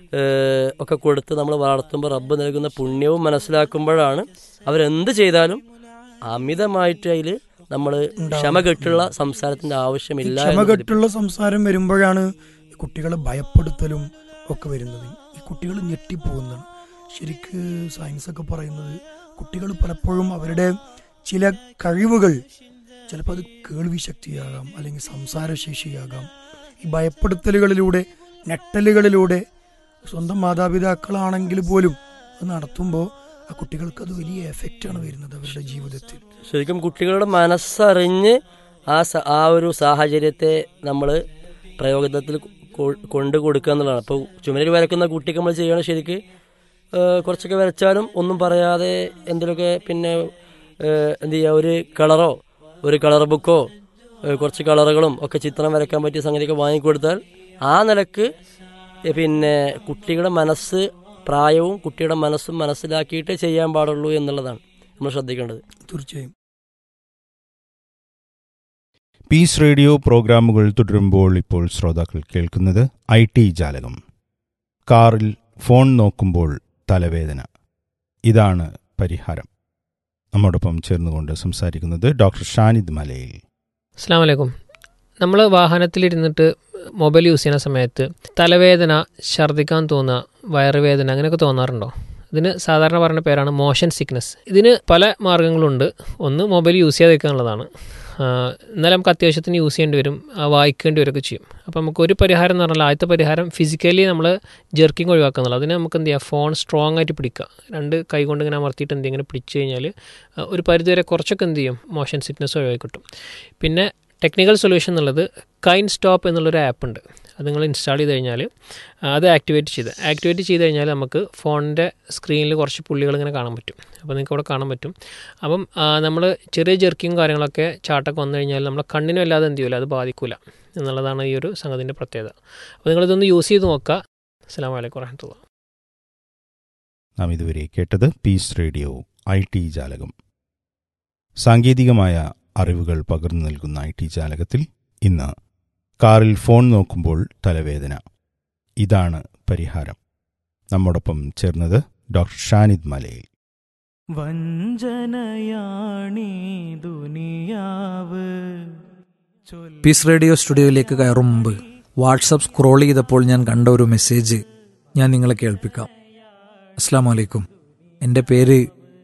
ഏഹ്, ഒക്കെ കൊടുത്ത് നമ്മൾ വളർത്തുമ്പോൾ റബ്ബ് നൽകുന്ന പുണ്യവും മനസ്സിലാക്കുമ്പോഴാണ് അവരെന്ത് ചെയ്താലും അമിതമായിട്ട് അതിൽ നമ്മൾ ക്ഷമ കെട്ടുള്ള സംസാരത്തിന്റെ ആവശ്യമില്ല എന്ന് ക്ഷമകെട്ടുള്ള സംസാരം വരുമ്പോഴാണ് ഈ കുട്ടികളെ ഭയപ്പെടുത്തലും ഒക്കെ വരുന്നത് ഈ കുട്ടികൾ ഞെട്ടിപ്പോകുന്നതാണ് ശരിക്ക് സയൻസ് ഒക്കെ പറയുന്നത് കുട്ടികൾ പലപ്പോഴും അവരുടെ ചില കഴിവുകൾ ചിലപ്പോൾ അത് കേൾവി ശക്തിയാകാം അല്ലെങ്കിൽ സംസാരശേഷിയാകാം ഈ ഭയപ്പെടുത്തലുകളിലൂടെ ഞെട്ടലുകളിലൂടെ സ്വന്തം മാതാപിതാക്കളാണെങ്കിൽ പോലും അത് നടത്തുമ്പോൾ ആ കുട്ടികൾക്ക് അത് വലിയ എഫക്റ്റാണ് വരുന്നത് അവരുടെ ജീവിതത്തിൽ ശരിക്കും കുട്ടികളുടെ മനസ്സറിഞ്ഞ് ആ സ- ആ ഒരു സാഹചര്യത്തെ നമ്മൾ പ്രയോഗത്തിൽ കൊ- കൊണ്ടു കൊടുക്കുക എന്നുള്ളതാണ് അപ്പോൾ ചുമരിൽ വരക്കുന്ന കുട്ടിക്ക് നമ്മൾ ചെയ്യണം ശരിക്ക് ഏഹ്, കുറച്ചൊക്കെ വരച്ചാലും ഒന്നും പറയാതെ എന്തെങ്കിലുമൊക്കെ പിന്നെ ഏഹ്, എന്ത് ചെയ്യുക ഒരു കളറോ ഒരു കളർ ബുക്കോ ഏഹ്, കുറച്ച് കളറുകളും ഒക്കെ ചിത്രം വരയ്ക്കാൻ പറ്റിയ സംഗതിയൊക്കെ വാങ്ങിക്കൊടുത്താൽ ആ നിലക്ക് ഏഹ്, പിന്നെ കുട്ടികളുടെ മനസ്സ് പ്രായവും കുട്ടിയുടെ മനസ്സും മനസ്സിലാക്കിയിട്ടേ ചെയ്യാൻ പാടുള്ളൂ എന്നുള്ളതാണ് നമ്മൾ ശ്രദ്ധിക്കേണ്ടത് തീർച്ചയായും പീസ് റേഡിയോ പ്രോഗ്രാമുകൾ തുടരുമ്പോൾ ഇപ്പോൾ ശ്രോതാക്കൾ കേൾക്കുന്നത് ഐ ടി ജാലകം കാറിൽ ഫോൺ നോക്കുമ്പോൾ തലവേദന ഇതാണ് പരിഹാരം നമ്മോടൊപ്പം ചേർന്നുകൊണ്ട് സംസാരിക്കുന്നത് ഡോക്ടർ ഷാനിദ് മലയിൽ അസ്സാം വലൈക്കും നമ്മൾ വാഹനത്തിലിരുന്നിട്ട് മൊബൈൽ യൂസ് ചെയ്യുന്ന സമയത്ത് തലവേദന ഛർദ്ദിക്കാൻ തോന്നുക വയറുവേദന അങ്ങനെയൊക്കെ തോന്നാറുണ്ടോ ഇതിന് സാധാരണ പറയുന്ന പേരാണ് മോഷൻ സിക്നസ് ഇതിന് പല മാർഗ്ഗങ്ങളുണ്ട് ഒന്ന് മൊബൈൽ യൂസ് ചെയ്യാതിരിക്കാനുള്ളതാണ് ആഹ് എന്നാലും നമുക്ക് അത്യാവശ്യത്തിന് യൂസ് ചെയ്യേണ്ടി വരും ആ വായിക്കേണ്ടി വരികയൊക്കെ ചെയ്യും അപ്പോൾ നമുക്ക് ഒരു പരിഹാരം എന്ന് പറഞ്ഞാൽ ആദ്യത്തെ പരിഹാരം ഫിസിക്കലി നമ്മൾ ജെർക്കിങ് ഒഴിവാക്കുന്നുള്ളൂ അതിന് നമുക്ക് എന്ത് ചെയ്യാം ഫോൺ സ്ട്രോങ് ആയിട്ട് പിടിക്കുക രണ്ട് കൈ കൊണ്ട് ഇങ്ങനെ അമർത്തിയിട്ട് എന്ത് ഇങ്ങനെ പിടിച്ചു കഴിഞ്ഞാൽ ആ, ഒരു പരിധിവരെ കുറച്ചൊക്കെ എന്ത് ചെയ്യും മോഷൻ സിക്നസ് ഒഴിവാക്കി കിട്ടും പിന്നെ ടെക്നിക്കൽ സൊല്യൂഷൻ എന്നുള്ളത് കൈൻ സ്റ്റോപ്പ് എന്നുള്ളൊരു ആപ്പ് ഉണ്ട് അത് നിങ്ങൾ ഇൻസ്റ്റാൾ ചെയ്ത് കഴിഞ്ഞാൽ ആ, അത് ആക്ടിവേറ്റ് ചെയ്ത് ആക്ടിവേറ്റ് ചെയ്ത് കഴിഞ്ഞാൽ നമുക്ക് ഫോണിൻ്റെ സ്ക്രീനിൽ കുറച്ച് പുള്ളികൾ ഇങ്ങനെ കാണാൻ പറ്റും അപ്പോൾ നിങ്ങൾക്ക് അവിടെ കാണാൻ പറ്റും അപ്പം നമ്മൾ ചെറിയ ജെർക്കിങ് കാര്യങ്ങളൊക്കെ ചാട്ടൊക്കെ വന്നു കഴിഞ്ഞാൽ നമ്മളെ കണ്ണിനും അല്ലാതെ എന്ത് ചെയ്യില്ല അത് ബാധിക്കില്ല എന്നുള്ളതാണ് ഈ ഒരു സംഗതിൻ്റെ പ്രത്യേകത അപ്പോൾ നിങ്ങളിതൊന്ന് യൂസ് ചെയ്ത് നോക്കുക അസ്സാം വലൈക്കും വരഹമുല്ല നാം ഇതുവരെ കേട്ടത് പീസ് റേഡിയോ ഐ ടി ജാലകം സാങ്കേതികമായ അറിവുകൾ പകർന്നു നൽകുന്ന ഐ ടി ജാലകത്തിൽ ഇന്ന് കാറിൽ ഫോൺ നോക്കുമ്പോൾ തലവേദന ഇതാണ് പരിഹാരം നമ്മോടൊപ്പം ചേർന്നത് ഡോക്ടർ ഷാനിദ് മലയിൽ വഞ്ചനയാണീ ദുനിയാവ് പീസ് റേഡിയോ സ്റ്റുഡിയോയിലേക്ക് കയറും മുമ്പ് വാട്സപ്പ് സ്ക്രോൾ ചെയ്തപ്പോൾ ഞാൻ കണ്ട ഒരു മെസ്സേജ് ഞാൻ നിങ്ങളെ കേൾപ്പിക്കാം അസ്സാം വലൈക്കും എൻ്റെ പേര്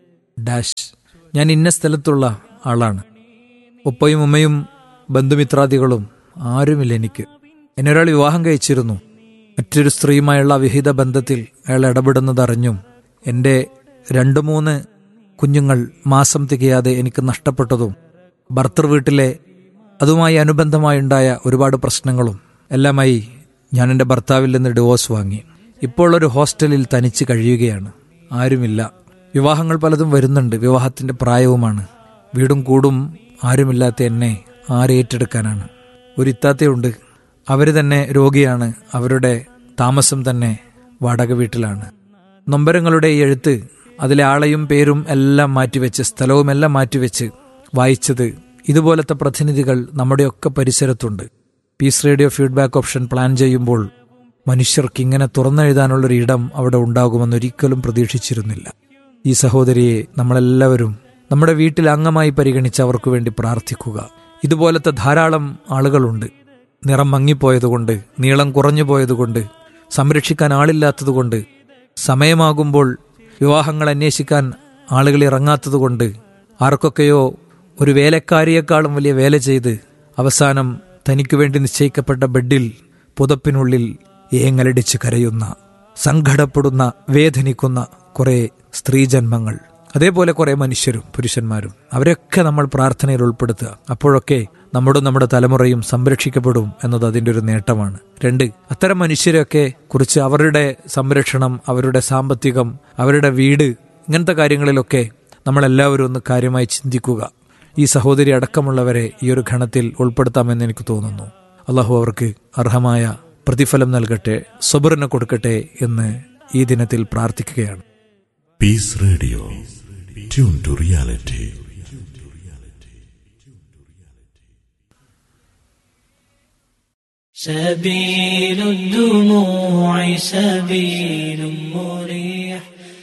ഡാഷ് ഞാൻ ഇന്ന സ്ഥലത്തുള്ള ആളാണ് ഉപ്പയും ഉമ്മയും ബന്ധുമിത്രാദികളും ആരുമില്ല എനിക്ക് എന്നെ ഒരാൾ വിവാഹം കഴിച്ചിരുന്നു മറ്റൊരു സ്ത്രീയുമായുള്ള അവിഹിത ബന്ധത്തിൽ അയാൾ ഇടപെടുന്നതറിഞ്ഞും എൻ്റെ രണ്ട് മൂന്ന് കുഞ്ഞുങ്ങൾ മാസം തികയാതെ എനിക്ക് നഷ്ടപ്പെട്ടതും ഭർത്തൃ വീട്ടിലെ അതുമായി അനുബന്ധമായുണ്ടായ ഒരുപാട് പ്രശ്നങ്ങളും എല്ലാമായി ഞാൻ എൻ്റെ ഭർത്താവിൽ നിന്ന് ഡിവോഴ്സ് വാങ്ങി ഇപ്പോൾ ഒരു ഹോസ്റ്റലിൽ തനിച്ച് കഴിയുകയാണ് ആരുമില്ല വിവാഹങ്ങൾ പലതും വരുന്നുണ്ട് വിവാഹത്തിന്റെ പ്രായവുമാണ് വീടും കൂടും ആരുമില്ലാത്ത എന്നെ ആരേറ്റെടുക്കാനാണ് ഒരു ഇത്താത്തയുണ്ട് അവർ തന്നെ രോഗിയാണ് അവരുടെ താമസം തന്നെ വാടക വീട്ടിലാണ് നൊമ്പരങ്ങളുടെ ഈ എഴുത്ത് അതിലെ ആളെയും പേരും എല്ലാം മാറ്റിവെച്ച് സ്ഥലവും എല്ലാം മാറ്റിവെച്ച് വായിച്ചത് ഇതുപോലത്തെ പ്രതിനിധികൾ നമ്മുടെയൊക്കെ പരിസരത്തുണ്ട് peace radio feedback option plan ചെയ്യുമ്പോൾ മനുഷ്യർക്ക് ഇങ്ങനെ തുറന്നെഴുതാനുള്ളൊരു ഇടം അവിടെ ഉണ്ടാകുമെന്ന് ഒരിക്കലും പ്രതീക്ഷിച്ചിരുന്നില്ല ഈ സഹോദരിയെ നമ്മളെല്ലാവരും നമ്മുടെ വീട്ടിൽ അംഗമായി പരിഗണിച്ച് അവർക്ക് വേണ്ടി പ്രാർത്ഥിക്കുക ഇതുപോലത്തെ ധാരാളം ആളുകളുണ്ട് നിറം മങ്ങിപ്പോയതുകൊണ്ട് നീളം കുറഞ്ഞു പോയതുകൊണ്ട് സംരക്ഷിക്കാൻ ആളില്ലാത്തതുകൊണ്ട് സമയമാകുമ്പോൾ വിവാഹങ്ങൾ അന്വേഷിക്കാൻ ആളുകൾ ഇറങ്ങാത്തതുകൊണ്ട് ആർക്കൊക്കെയോ ഒരു വേലക്കാരിയേക്കാളും വലിയ വേല ചെയ്ത് അവസാനം തനിക്ക് വേണ്ടി നിശ്ചയിക്കപ്പെട്ട ബെഡിൽ പുതപ്പിനുള്ളിൽ ഏങ്ങലടിച്ച് കരയുന്ന സങ്കടപ്പെടുന്ന വേദനിക്കുന്ന കുറെ സ്ത്രീജന്മങ്ങൾ അതേപോലെ കുറെ മനുഷ്യരും പുരുഷന്മാരും അവരൊക്കെ നമ്മൾ പ്രാർത്ഥനയിൽ ഉൾപ്പെടുത്തുക അപ്പോഴൊക്കെ നമ്മുടെ നമ്മുടെ തലമുറയും സംരക്ഷിക്കപ്പെടും എന്നത് അതിൻ്റെ ഒരു നേട്ടമാണ് രണ്ട് അത്തരം മനുഷ്യരെയൊക്കെ കുറിച്ച് അവരുടെ സംരക്ഷണം അവരുടെ സാമ്പത്തികം അവരുടെ വീട് ഇങ്ങനത്തെ കാര്യങ്ങളിലൊക്കെ നമ്മളെല്ലാവരും ഒന്ന് കാര്യമായി ചിന്തിക്കുക ഈ സഹോദരി അടക്കമുള്ളവരെ ഈ ഒരു ഘണത്തിൽ ഉൾപ്പെടുത്താമെന്ന് എനിക്ക് തോന്നുന്നു അള്ളാഹു അവർക്ക് അർഹമായ പ്രതിഫലം നൽകട്ടെ സബറിന് കൊടുക്കട്ടെ എന്ന് ഈ ദിനത്തിൽ പ്രാർത്ഥിക്കുകയാണ് Peace Radio. Tune to reality. سبيل الدموع سبيل مريح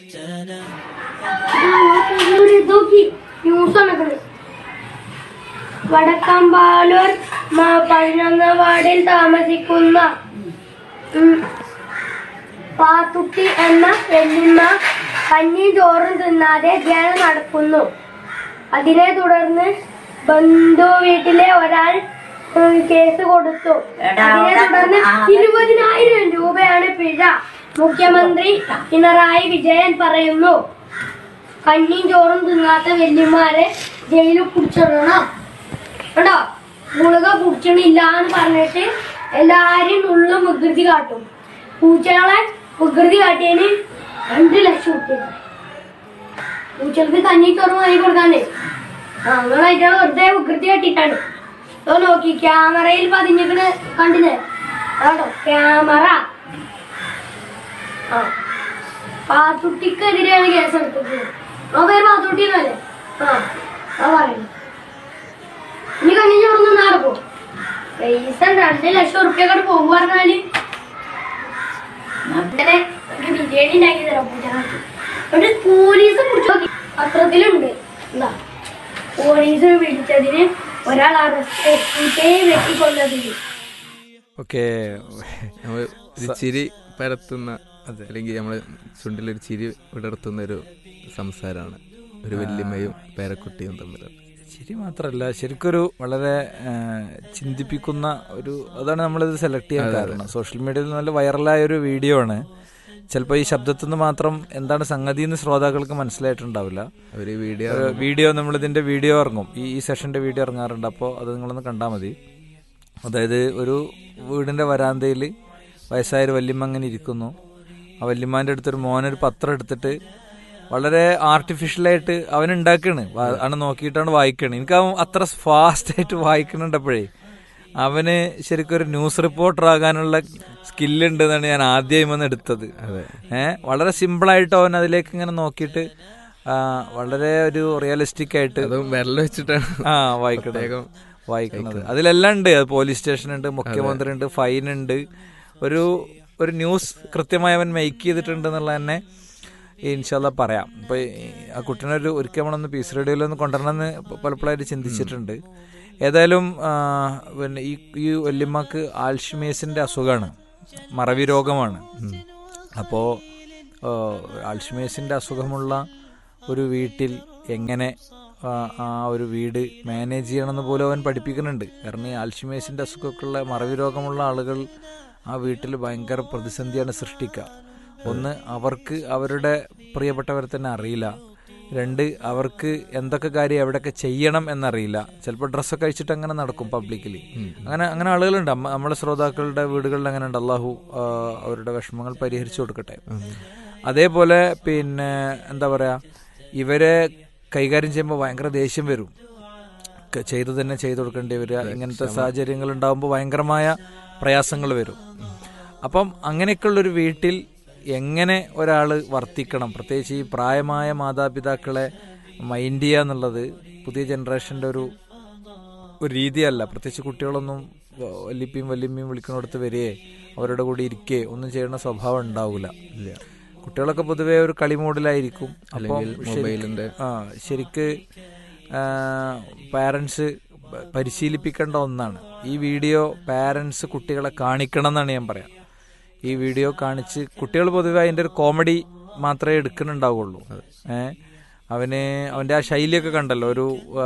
news നടക്കുന്നത് വടക്കമ്പാലൂർ മ- പതിനൊന്നാം വാർഡിൽ താമസിക്കുന്ന ഉം, പാത്തുട്ടി എന്ന വെല്ലിമ്മ കഞ്ഞി ചോറും തിന്നാതെ ധ്യാനം നടക്കുന്നു അതിനെ തുടർന്ന് ബന്ധു വീട്ടിലെ ഒരാൾ ഉം, കേസ് കൊടുത്തു അതിനെ തുടർന്ന് ഇരുപതിനായിരം രൂപയാണ് പിഴ മുഖ്യമന്ത്രി പിണറായി വിജയൻ പറയുന്നു കഞ്ഞിയും ചോറും തിന്നാത്ത വല്യമാരെ ജയിലിൽ കുടിച്ചിടണം കേട്ടോ ഗുളിക കുടിച്ചണില്ല എന്ന് പറഞ്ഞിട്ട് എല്ലാരും ഉള്ളു വികൃതി കാട്ടും പൂച്ചകളെ വികൃതി കാട്ടിയതിന് രണ്ട് ലക്ഷം കിട്ടിയത് പൂച്ചകൾക്ക് കഞ്ഞി ചോറും വാങ്ങി കൊടുക്കാനേ ഞങ്ങളായിട്ട് വെറുതെ വികൃതി കാട്ടിട്ടാണ് ഇതോ നോക്കി ക്യാമറയിൽ പതിഞ്ഞിക്കണ് കണ്ടില്ലേ കേട്ടോ ക്യാമറ ആ പാത്തുട്ടിക്കെതിരെയാണ് കേസ് എടുത്തത് ആ പേര് പാത്തുട്ടി എന്നല്ലേ ആ ആ പറയുന്നു ഇനി കഞ്ഞി ചോർന്ന് നടക്കും പൈസ രണ്ട് ലക്ഷം ഉറുപ്പ്യക്കോട് പോകും പറഞ്ഞാല് അങ്ങനെ ഒരു ബിരിയാണി ഉണ്ടാക്കി തരാം പൂജാക്ക് എന്നിട്ട് പോലീസ് പിടിച്ചു നോക്കി പത്രത്തിലുണ്ട് എന്താ പോലീസ് പിടിച്ചതിന് ഒരാൾ അറസ്റ്റ് വെട്ടിക്കൊണ്ടതിന് ഓക്കെ നമ്മൾ ഒരു ചിരി പരത്തുന്ന അല്ലെങ്കിൽ നമ്മൾ ചുണ്ടിലൊരു ചിരി വിടർത്തുന്ന ഒരു സംസാരമാണ് ഒരു വല്യമ്മയും പേരക്കുട്ടിയും തമ്മിൽ ശരി മാത്രമല്ല ശരിക്കൊരു വളരെ ആ, ചിന്തിപ്പിക്കുന്ന ഒരു അതാണ് നമ്മളിത് സെലക്ട് ചെയ്യാൻ അതെ, അതെ. കാരണം സോഷ്യൽ മീഡിയയിൽ നല്ല വൈറലായ ഒരു വീഡിയോ ആണ് ചിലപ്പോൾ ഈ ശബ്ദത്തിൽ നിന്ന് മാത്രം എന്താണ് സംഗതി എന്ന് ശ്രോതാക്കൾക്ക് മനസ്സിലായിട്ടുണ്ടാവില്ല ഒരു വീഡിയോ ഒരു വീഡിയോ നമ്മൾ ഇതിന്റെ വീഡിയോ ഇറങ്ങും ഈ ഈ സെഷന്റെ വീഡിയോ ഇറങ്ങാറുണ്ട് അപ്പോൾ അത് നിങ്ങളൊന്ന് കണ്ടാൽ മതി അതായത് ഒരു വീടിന്റെ വരാന്തയിൽ വയസ്സായ ഒരു വല്യമ്മ അങ്ങനെ ഇരിക്കുന്നു ആ വല്യമ്മാന്റെ അടുത്തൊരു മോനൊരു പത്രം എടുത്തിട്ട് വളരെ ആർട്ടിഫിഷ്യലായിട്ട് അവൻ ഉണ്ടാക്കാണ് ആണ് നോക്കിയിട്ടാണ് വായിക്കണത് എനിക്ക് അവൻ അത്ര ഫാസ്റ്റ് ആയിട്ട് വായിക്കണുണ്ടപ്പോഴേ അവന് ശരിക്കും ഒരു ന്യൂസ് റിപ്പോർട്ടർ ആകാനുള്ള സ്കില്ലുണ്ട് എന്നാണ് ഞാൻ ആദ്യമായി വന്ന് എടുത്തത് ഏഹ് വളരെ സിമ്പിളായിട്ട് അവൻ അതിലേക്ക് ഇങ്ങനെ നോക്കിയിട്ട് ആ, വളരെ ഒരു റിയലിസ്റ്റിക് ആയിട്ട് വിരൽ വെച്ചിട്ടാണ് ആ വായിക്കണത് പ്രത്യേകം വായിക്കുന്നത് അതിലെല്ലാം ഉണ്ട് അത് പോലീസ് സ്റ്റേഷൻ ഉണ്ട് മുഖ്യമന്ത്രി ഉണ്ട് ഫൈൻ ഉണ്ട് ഒരു ഒരു ന്യൂസ് കൃത്യമായി അവൻ മേക്ക് ചെയ്തിട്ടുണ്ട് എന്നുള്ള തന്നെ ഇൻഷാല്ല പറയാം ഇപ്പൊ ഈ ആ കുട്ടീനെ ഒരു ഒരിക്കൽ നമ്മളൊന്ന് പീസ് റേഡിയോയിൽ ഒന്ന് കൊണ്ടുവരണമെന്ന് പലപ്പോഴായിട്ട് ചിന്തിച്ചിട്ടുണ്ട് ഏതായാലും ആ, പിന്നെ ഈ ഈ വല്യമ്മക്ക് ആൽഷിമേസിന്റെ അസുഖമാണ് മറവി രോഗമാണ് അപ്പോൾ ആൽഷിമേസിന്റെ അസുഖമുള്ള ഒരു വീട്ടിൽ എങ്ങനെ ആ, ആ ഒരു വീട് മാനേജ് ചെയ്യണമെന്ന് പോലും അവൻ പഠിപ്പിക്കുന്നുണ്ട് കാരണം ഈ ആൽഷിമേസിന്റെ അസുഖമൊക്കെയുള്ള മറവി രോഗമുള്ള ആളുകൾ ആ വീട്ടിൽ ഭയങ്കര പ്രതിസന്ധിയാണ് സൃഷ്ടിക്കുക ഒന്ന് അവർക്ക് അവരുടെ പ്രിയപ്പെട്ടവരെ തന്നെ അറിയില്ല രണ്ട് അവർക്ക് എന്തൊക്കെ കാര്യം എവിടെയൊക്കെ ചെയ്യണം എന്നറിയില്ല ചിലപ്പോൾ ഡ്രസ്സൊക്കെ അഴിച്ചിട്ട് അങ്ങനെ നടക്കും പബ്ലിക്കലി അങ്ങനെ അങ്ങനെ ആളുകളുണ്ട് അമ്മ- നമ്മളെ ശ്രോതാക്കളുടെ വീടുകളിൽ അങ്ങനെ ഉണ്ട് അള്ളാഹു ആ, അവരുടെ വിഷമങ്ങൾ പരിഹരിച്ചു കൊടുക്കട്ടെ അതേപോലെ പിന്നെ എന്താ പറയാ ഇവരെ കൈകാര്യം ചെയ്യുമ്പോൾ ഭയങ്കര ദേഷ്യം വരും ക- ചെയ്തു തന്നെ ചെയ്തു കൊടുക്കേണ്ടി വരിക ഇങ്ങനത്തെ സാഹചര്യങ്ങൾ ഉണ്ടാകുമ്പോൾ ഭയങ്കരമായ പ്രയാസങ്ങൾ വരും അപ്പം അങ്ങനെയൊക്കെയുള്ളൊരു വീട്ടിൽ എങ്ങനെ ഒരാൾ വർത്തിക്കണം പ്രത്യേകിച്ച് ഈ പ്രായമായ മാതാപിതാക്കളെ മൈൻഡ് ചെയ്യുക എന്നുള്ളത് പുതിയ ജനറേഷൻ്റെ ഒരു ഒരു രീതിയല്ല പ്രത്യേകിച്ച് കുട്ടികളൊന്നും വ- വല്യപ്പയും വല്യമ്മയും വിളിക്കുന്നിടത്ത് വരികയെ അവരുടെ കൂടെ ഇരിക്കുകയെ ഒന്നും ചെയ്യുന്ന സ്വഭാവം ഉണ്ടാവില്ല കുട്ടികളൊക്കെ പൊതുവേ ഒരു കളി മോഡിലായിരിക്കും അപ്പം അല്ലെങ്കിൽ ശരി- മൊബൈലിന്റെ ആ ശരിക്ക് പാരൻസ് പരിശീലിപ്പിക്കേണ്ട ഒന്നാണ് ഈ വീഡിയോ പാരൻസ് കുട്ടികളെ കാണിക്കണം എന്നാണ് ഞാൻ പറയാം ഈ വീഡിയോ കാണിച്ച് കുട്ടികൾ പൊതുവെ അതിന്റെ ഒരു കോമഡി മാത്രമേ എടുക്കുന്നുണ്ടാവുള്ളൂ ഏ അവന് അവന്റെ ആ ശൈലിയൊക്കെ കണ്ടല്ലോ ഒരു ആ,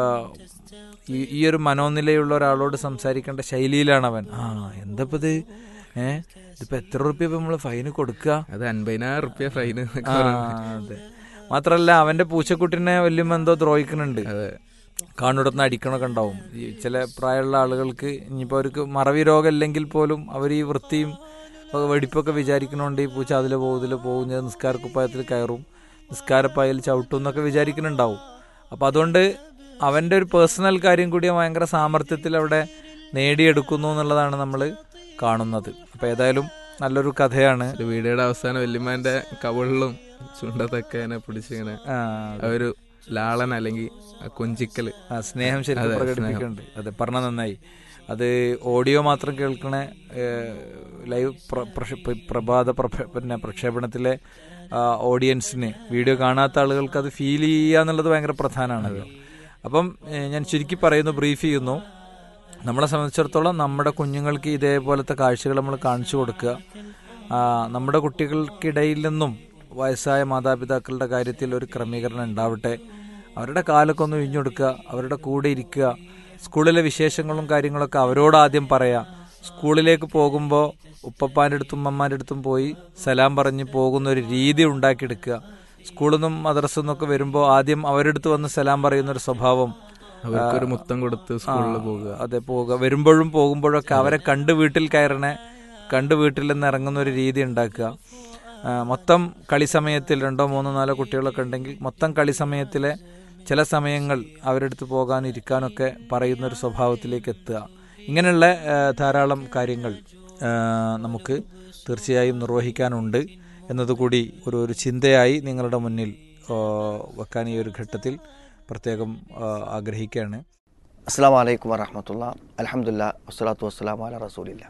ഈ ഈ ഒരു മനോനിലയുള്ള ഒരാളോട് സംസാരിക്കേണ്ട ശൈലിയിലാണ് അവൻ ആ എന്താ ഇത് ഏ ഇതിപ്പോ എത്ര റുപ്യ നമ്മള് ഫൈന് കൊടുക്കുക അത് അൻപതിനായിരം റുപ്യ ഫൈന് ആ, അതെ മാത്രല്ല അവന്റെ പൂച്ചക്കുട്ടിനെ വലിയ എന്തോ ദ്രോഹിക്കുന്നുണ്ട് കാണുടന്ന് അടിക്കണൊക്കെ ഉണ്ടാവും ഈ ചില പ്രായമുള്ള ആളുകൾക്ക് ഇനിയിപ്പോ അവർക്ക് മറവി രോഗം ഇല്ലെങ്കിൽ പോലും അവർ ഈ വൃത്തിയും ഒക്കെ വെടിപ്പൊക്കെ വിചാരിക്കണോണ്ട് ഈ പൂച്ച അതിൽ പോകും ഇതിൽ പോകും ഞാൻ നിസ്കാരക്കുപ്പായത്തിൽ കയറും നിസ്കാരപ്പായൽ ചവിട്ടും എന്നൊക്കെ വിചാരിക്കുന്നുണ്ടാവും അപ്പൊ അതുകൊണ്ട് അവന്റെ ഒരു പേഴ്സണൽ കാര്യം കൂടി അവൻ ഭയങ്കര സാമർത്ഥ്യത്തിൽ അവിടെ നേടിയെടുക്കുന്നു എന്നുള്ളതാണ് നമ്മൾ കാണുന്നത് അപ്പൊ ഏതായാലും നല്ലൊരു കഥയാണ് ഒരു വീഡിയോയുടെ അവസാനം വല്യമാന്റെ കവിളിലും ചുണ്ടത്തൊക്കെ ഇങ്ങനെ പിടിച്ചിങ്ങനെ ആ, ആ ഒരു ലാളൻ അല്ലെങ്കിൽ ആ കൊഞ്ചിക്കല് ആ സ്നേഹം ശരിക്കും അതെ, പ്രകടിപ്പിക്കുന്നുണ്ട് അതെ പറഞ്ഞ നന്നായി അത് ഓഡിയോ മാത്രം കേൾക്കണ ലൈവ് പ്ര- പ്രക്ഷ- പ്ര- പ്രഭാത പ്രഭ- പിന്നെ പ്രക്ഷേപണത്തിലെ ആ, ഓഡിയൻസിന് വീഡിയോ കാണാത്ത ആളുകൾക്ക് അത് ഫീൽ ചെയ്യുക എന്നുള്ളത് ഭയങ്കര പ്രധാനമാണല്ലോ അപ്പം ഏ, ഞാൻ ചുരുക്കി പറയുന്നു ബ്രീഫ് ചെയ്യുന്നു നമ്മളെ സംബന്ധിച്ചിടത്തോളം നമ്മുടെ കുഞ്ഞുങ്ങൾക്ക് ഇതേപോലത്തെ കാഴ്ചകൾ നമ്മൾ കാണിച്ചു കൊടുക്കുക ആ, നമ്മുടെ കുട്ടികൾക്കിടയിൽ നിന്നും വയസ്സായ മാതാപിതാക്കളുടെ കാര്യത്തിൽ ഒരു ക്രമീകരണം ഉണ്ടാവട്ടെ അവരുടെ കാലൊക്കെ ഒന്ന് ഇഴിഞ്ഞൊടുക്കുക അവരുടെ കൂടെ ഇരിക്കുക സ്കൂളിലെ വിശേഷങ്ങളും കാര്യങ്ങളൊക്കെ അവരോട് ആദ്യം പറയാം സ്കൂളിലേക്ക് പോകുമ്പോൾ ഉപ്പപ്പാൻ്റെ അടുത്തും ഉമ്മമാൻ്റെ അടുത്തും പോയി സലാം പറഞ്ഞ് പോകുന്ന ഒരു രീതി ഉണ്ടാക്കിയെടുക്കുക സ്കൂളിൽ നിന്നും മദ്രസ നിന്നൊക്കെ വരുമ്പോൾ ആദ്യം അവരുടെ അടുത്ത് വന്ന് സലാം പറയുന്ന ഒരു സ്വഭാവം അവർക്കൊരു ആ, മുത്തം കൊടുത്ത് സ്കൂളിൽ ആ, പോകുക. അതെ പോവുക വരുമ്പോഴും പോകുമ്പോഴൊക്കെ അവരെ കണ്ട് വീട്ടിൽ കയറണേ കണ്ട് വീട്ടിൽ നിന്ന് ഇറങ്ങുന്ന ഒരു രീതി ഉണ്ടാക്കുക ആ, മൊത്തം കളി സമയത്തിൽ രണ്ടോ മൂന്നോ നാലോ കുട്ടികളൊക്കെ ഉണ്ടെങ്കിൽ മൊത്തം കളി സമയത്തിലെ ചില സമയങ്ങൾ അവരുടെ അടുത്ത് പോകാൻ ഇരിക്കാനൊക്കെ പറയുന്ന ഒരു സ്വഭാവത്തിലേക്ക് എത്തുക ഇങ്ങനെയുള്ള ആ, ധാരാളം കാര്യങ്ങൾ ആ, നമുക്ക് തീർച്ചയായും നിർവഹിക്കാനുണ്ട് എന്നതുകൂടി ഒരു ഒരു ചിന്തയായി നിങ്ങളുടെ മുന്നിൽ ആ, വെക്കാൻ ഈ ഒരു ഘട്ടത്തിൽ പ്രത്യേകം ആ, ആഗ്രഹിക്കുകയാണ് അസ്സാം വലൈക്കും വറഹമത്തുള്ള അലഹമുല്ല വസ്സലാത്തു വസ്സലാം അല റസൂലില്ല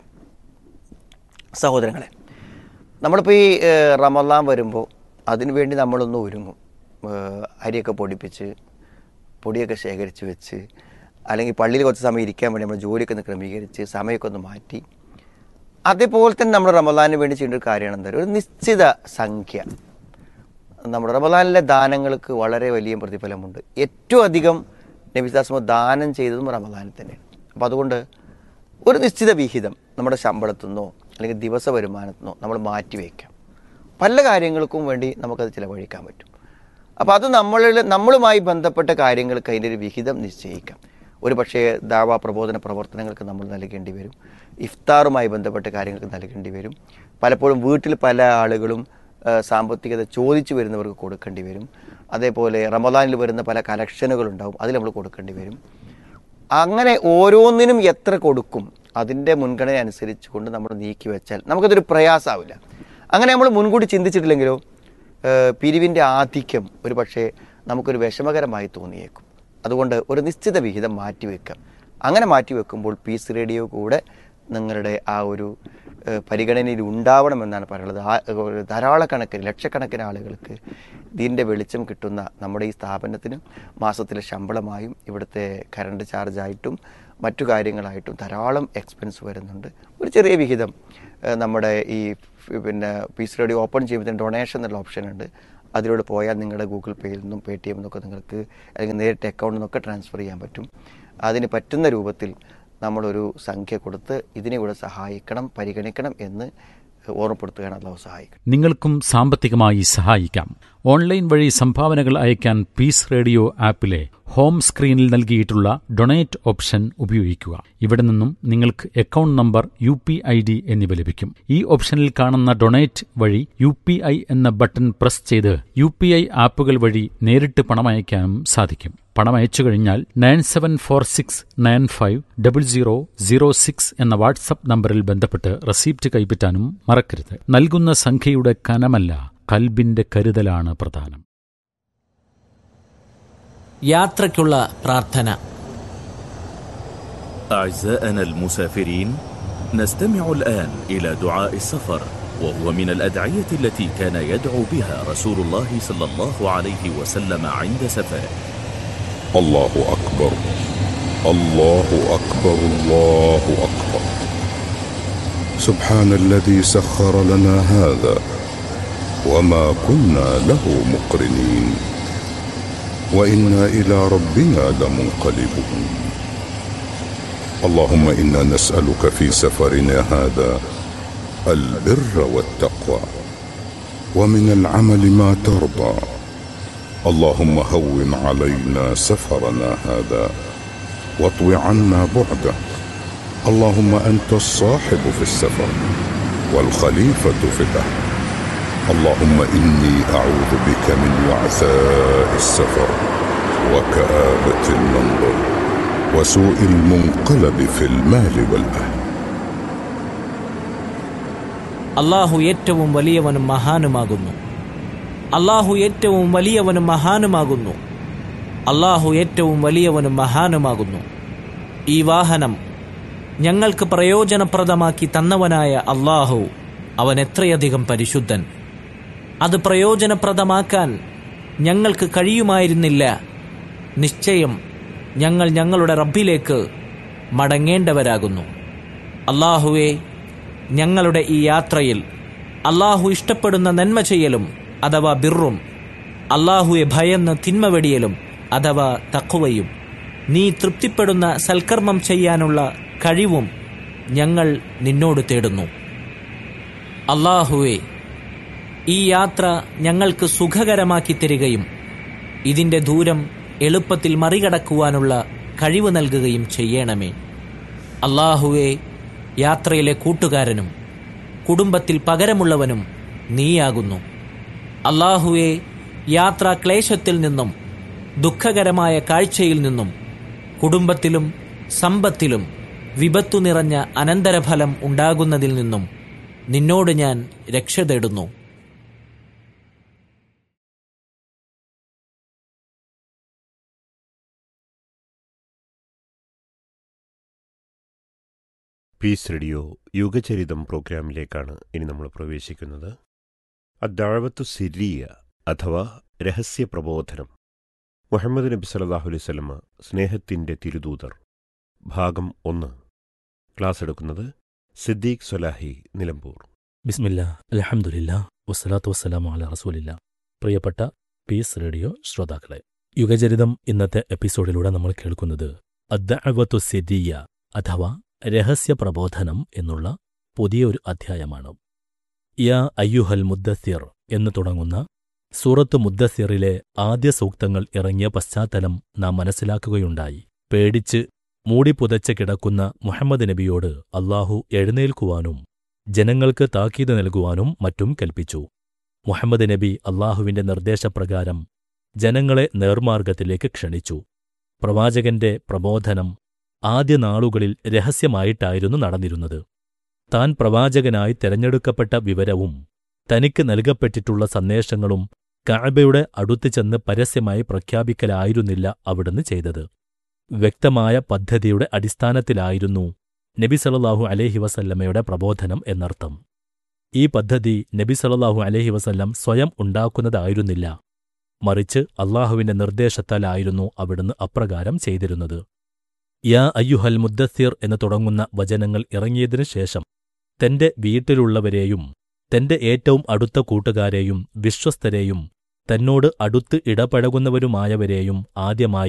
സഹോദരങ്ങളെ നമ്മളിപ്പോൾ ഈ ഏഹ്, റമദാൻ വരുമ്പോൾ അതിനുവേണ്ടി നമ്മളൊന്ന് ഒരുങ്ങും ഏഹ്, അരിയൊക്കെ പൊടിപ്പിച്ച് പൊടിയൊക്കെ ശേഖരിച്ച് വെച്ച് അല്ലെങ്കിൽ പള്ളിയിൽ കുറച്ച് സമയം ഇരിക്കാൻ വേണ്ടി നമ്മൾ ജോലിയൊക്കെ ഒന്ന് ക്രമീകരിച്ച് സമയമൊക്കെ ഒന്ന് മാറ്റി അതേപോലെ തന്നെ നമ്മൾ റമദാനിന് വേണ്ടി ചെയ്യേണ്ട ഒരു കാര്യമാണ് എന്താ ഒരു നിശ്ചിത സംഖ്യ നമ്മുടെ റമദാനിലെ ദാനങ്ങൾക്ക് വളരെ വലിയ പ്രതിഫലമുണ്ട് ഏറ്റവും അധികം നബിദാസ്മ ദാനം ചെയ്തതും റമദാനിൽ തന്നെയാണ് അപ്പോൾ അതുകൊണ്ട് ഒരു നിശ്ചിത വിഹിതം നമ്മുടെ ശമ്പളത്തിൽ നിന്നോ അല്ലെങ്കിൽ ദിവസ വരുമാനത്തിൽ നിന്നോ നമ്മൾ മാറ്റി വയ്ക്കാം പല കാര്യങ്ങൾക്കും വേണ്ടി നമുക്കത് ചിലവഴിക്കാൻ പറ്റും അപ്പോൾ അത് നമ്മളിൽ നമ്മളുമായി ബന്ധപ്പെട്ട കാര്യങ്ങൾക്ക് അതിൻ്റെ ഒരു വിഹിതം നിശ്ചയിക്കാം ഒരു പക്ഷേ ദാവ പ്രബോധന പ്രവർത്തനങ്ങൾക്ക് നമ്മൾ നൽകേണ്ടി വരും ഇഫ്താറുമായി ബന്ധപ്പെട്ട കാര്യങ്ങൾക്ക് നൽകേണ്ടി വരും പലപ്പോഴും വീട്ടിൽ പല ആളുകളും ആ, സാമ്പത്തികത ചോദിച്ചു വരുന്നവർക്ക് കൊടുക്കേണ്ടി വരും അതേപോലെ റമദാനിൽ വരുന്ന പല കലക്ഷനുകളുണ്ടാവും അതിൽ നമ്മൾ കൊടുക്കേണ്ടി വരും അങ്ങനെ ഓരോന്നിനും എത്ര കൊടുക്കും അതിൻ്റെ മുൻഗണന അനുസരിച്ച് കൊണ്ട് നമ്മൾ നീക്കി വെച്ചാൽ നമുക്കതൊരു പ്രയാസമാവില്ല അങ്ങനെ നമ്മൾ മുൻകൂട്ടി ചിന്തിച്ചിട്ടില്ലെങ്കിലോ ഏഹ് പിരിവിൻ്റെ ആധിക്യം ഒരു പക്ഷേ നമുക്കൊരു വിഷമകരമായി തോന്നിയേക്കും അതുകൊണ്ട് ഒരു നിശ്ചിത വിഹിതം മാറ്റി വെക്കാം അങ്ങനെ മാറ്റി വെക്കുമ്പോൾ പീസ് റേഡിയോ കൂടെ നിങ്ങളുടെ ആ ഒരു ഏഹ്, പരിഗണനയിൽ ഉണ്ടാവണമെന്നാണ് പറയുന്നത് ആ ഏഹ്, ധാരാളക്കണക്കിന് ലക്ഷക്കണക്കിന് ആളുകൾക്ക് ഇതിൻ്റെ വെളിച്ചം കിട്ടുന്ന നമ്മുടെ ഈ സ്ഥാപനത്തിന് മാസത്തിലെ ശമ്പളമായും ഇവിടുത്തെ കറണ്ട് ചാർജായിട്ടും മറ്റു കാര്യങ്ങളായിട്ടും ധാരാളം എക്സ്പെൻസ് വരുന്നുണ്ട് ഒരു ചെറിയ വിഹിതം ഏഹ്, നമ്മുടെ ഈ ഫ് പിന്നെ പീസ് റേഡിയോ ഓപ്പൺ ചെയ്യുമ്പോൾ ഡൊണേഷൻ എന്നുള്ള ഓപ്ഷൻ ഉണ്ട് അതിലൂടെ പോയാൽ നിങ്ങളുടെ ഗൂഗിൾ പേയിൽ നിന്നും പേ ടി എം നിന്നൊക്കെ നിങ്ങൾക്ക് അല്ലെങ്കിൽ നേരിട്ട് അക്കൗണ്ടിൽ നിന്നൊക്കെ ട്രാൻസ്ഫർ ചെയ്യാൻ പറ്റും അതിന് പറ്റുന്ന രൂപത്തിൽ നമ്മളൊരു സംഖ്യ കൊടുത്ത് ഇതിനെ കൂടെ സഹായിക്കണം പരിഗണിക്കണം എന്ന് ഓർമ്മപ്പെടുത്തുകയാണ് അള്ളാഹു സഹായിക്കും നിങ്ങൾക്കും സാമ്പത്തികമായി സഹായിക്കാം ഓൺലൈൻ വഴി സംഭാവനകൾ അയക്കാൻ പീസ് റേഡിയോ ആപ്പിലെ ഹോം സ്ക്രീനിൽ നൽകിയിട്ടുള്ള ഡൊണേറ്റ് ഓപ്ഷൻ ഉപയോഗിക്കുക ഇവിടെ നിന്നും നിങ്ങൾക്ക് account number U P I D എന്നിവ ലഭിക്കും ഈ ഓപ്ഷനിൽ കാണുന്ന ഡൊണേറ്റ് വഴി യു പി ഐ എന്ന ബട്ടൺ പ്രസ് ചെയ്ത് യു പി ഐ ആപ്പുകൾ വഴി നേരിട്ട് പണമയക്കാനും സാധിക്കും പണം അയച്ചു കഴിഞ്ഞാൽ nine seven four six nine five double zero zero six എന്ന വാട്സപ്പ് നമ്പറിൽ ബന്ധപ്പെട്ട് റെസീപ്റ്റ് കൈപ്പറ്റാനും മറക്കരുത് നൽകുന്ന സംഖ്യയുടെ കനമല്ല കൽബിന്റെ കരുതലാണ് പ്രധാനം യാത്രയ്ക്കുള്ള പ്രാർത്ഥന أعزائنا المسافرين نستمع الآن إلى دعاء السفر وهو من الأدعية التي كان يدعو بها رسول الله صلى الله عليه وسلم عند سفره الله أكبر الله أكبر الله أكبر سبحان الذي سخر لنا هذا وما كنا له مقرنين وإنا إلى ربنا لمنقلبون اللهم إنا نسألك في سفرنا هذا البر والتقوى ومن العمل ما ترضى اللهم هون علينا سفرنا هذا واطو عنا بعده اللهم انت الصاحب في السفر والخليفه في الاهل اللهم اني اعوذ بك من وعثاء السفر وكابه المنظر وسوء المنقلب في المال والاهل അള്ളാഹു ഏറ്റവും വലിയവനും മഹാനുമാകുന്നു അള്ളാഹു ഏറ്റവും വലിയവനും മഹാനുമാകുന്നു അള്ളാഹു ഏറ്റവും വലിയവനും മഹാനുമാകുന്നു ഈ വാഹനം ഞങ്ങൾക്ക് പ്രയോജനപ്രദമാക്കി തന്നവനായ അള്ളാഹു അവൻ എത്രയധികം പരിശുദ്ധൻ അത് പ്രയോജനപ്രദമാക്കാൻ ഞങ്ങൾക്ക് കഴിയുമായിരുന്നില്ല നിശ്ചയം ഞങ്ങൾ ഞങ്ങളുടെ റബ്ബിലേക്ക് മടങ്ങേണ്ടവരാകുന്നു അള്ളാഹുവെ ഞങ്ങളുടെ ഈ യാത്രയിൽ അള്ളാഹു ഇഷ്ടപ്പെടുന്ന നന്മ ചെയ്യലും അഥവാ ബിറും അള്ളാഹുവെ ഭയന്ന് തിന്മ വെടിയലും അഥവാ തക്കുവയും നീ തൃപ്തിപ്പെടുന്ന സൽക്കർമ്മം ചെയ്യാനുള്ള കഴിവും ഞങ്ങൾ നിന്നോട് തേടുന്നു അള്ളാഹുവെ ഈ യാത്ര ഞങ്ങൾക്ക് സുഖകരമാക്കി തരികയും ഇതിൻ്റെ ദൂരം എളുപ്പത്തിൽ മറികടക്കുവാനുള്ള കഴിവ് നൽകുകയും ചെയ്യണമേ അള്ളാഹുവെ യാത്രയിലെ കൂട്ടുകാരനും കുടുംബത്തിൽ പകരമുള്ളവനും നീയാകുന്നു അള്ളാഹുവെ യാത്രാ ക്ലേശത്തിൽ നിന്നും ദുഃഖകരമായ കാഴ്ചയിൽ നിന്നും കുടുംബത്തിലും സമ്പത്തിലും വിപത്തു നിറഞ്ഞ അനന്തരഫലം ഉണ്ടാകുന്നതിൽ നിന്നും നിന്നോട് ഞാൻ രക്ഷ തേടുന്നു പീസ് റേഡിയോ യുഗചരിതം പ്രോഗ്രാമിലേക്കാണ് ഇനി നമ്മൾ പ്രവേശിക്കുന്നത് അദ്ദാഴവത്തു സിരിയ അഥവാ രഹസ്യ പ്രബോധനം മുഹമ്മദ് നബി സല്ലല്ലാഹു അലൈഹി വസല്ലമ സ്നേഹത്തിൻ്റെ തിരുദൂതർ ഭാഗം ഒന്ന് ക്ലാസ് എടുക്കുന്നത് സിദ്ദീഖ് സൊലാഹി നിലമ്പൂർ ബിസ്മില്ല അലഹമുല്ല വസ്സലാത്തു വസ്സലാമു അല റസൂലില്ല പ്രിയപ്പെട്ട പീസ് റേഡിയോ ശ്രോതാക്കളെ യുഗചരിതം ഇന്നത്തെ എപ്പിസോഡിലൂടെ നമ്മൾ കേൾക്കുന്നത് അദ്ദഅവത്തു സിദിയ അഥവാ രഹസ്യ പ്രബോധനം എന്നുള്ള പുതിയൊരു അധ്യായമാണ് യാ അയ്യുഹൽ മുദ്ദസിർ എന്ന് തുടങ്ങുന്ന സൂറത്ത് മുദ്ദസിറിലെ ആദ്യ സൂക്തങ്ങൾ ഇറങ്ങിയ പശ്ചാത്തലം നാം മനസ്സിലാക്കുകയുണ്ടായി പേടിച്ച് മൂടിപ്പുതച്ച് കിടക്കുന്ന മുഹമ്മദ് നബിയോട് അള്ളാഹു എഴുന്നേൽക്കുവാനും ജനങ്ങൾക്ക് താക്കീത് നൽകുവാനും മറ്റും കൽപ്പിച്ചു മുഹമ്മദ് നബി അള്ളാഹുവിന്റെ നിർദ്ദേശപ്രകാരം ജനങ്ങളെ നേർമാർഗത്തിലേക്ക് ക്ഷണിച്ചു പ്രവാചകന്റെ പ്രബോധനം ആദ്യ നാളുകളിൽ രഹസ്യമായിട്ടായിരുന്നു നടന്നിരുന്നത് താൻ പ്രവാചകനായി തെരഞ്ഞെടുക്കപ്പെട്ട വിവരവും തനിക്ക് നൽകപ്പെട്ടിട്ടുള്ള സന്ദേശങ്ങളും കഅബയുടെ അടുത്ത് ചെന്ന് പരസ്യമായി പ്രഖ്യാപിക്കലായിരുന്നില്ല അവിടുന്ന് ചെയ്തത് വ്യക്തമായ പദ്ധതിയുടെ അടിസ്ഥാനത്തിലായിരുന്നു നബി സല്ലല്ലാഹു അലൈഹി വസല്ലമയുടെ പ്രബോധനം എന്നർത്ഥം ഈ പദ്ധതി നബി സല്ലല്ലാഹു അലൈഹി വസല്ലം സ്വയം ഉണ്ടാക്കുന്നതായിരുന്നില്ല മറിച്ച് അള്ളാഹുവിന്റെ നിർദ്ദേശത്താലായിരുന്നു അവിടുന്ന് അപ്രകാരം ചെയ്തിരുന്നത് യാ അയ്യുഹൽ മുദ്ദസ്സിർ എന്ന് തുടങ്ങുന്ന വചനങ്ങൾ ഇറങ്ങിയതിനു ശേഷം തന്റെ വീട്ടിലുള്ളവരെയും തന്റെ ഏറ്റവും അടുത്ത കൂട്ടുകാരെയും വിശ്വസ്തരെയും തന്നോട് അടുത്ത് ഇടപഴകുന്നവരുമായവരെയും ആദ്യമായി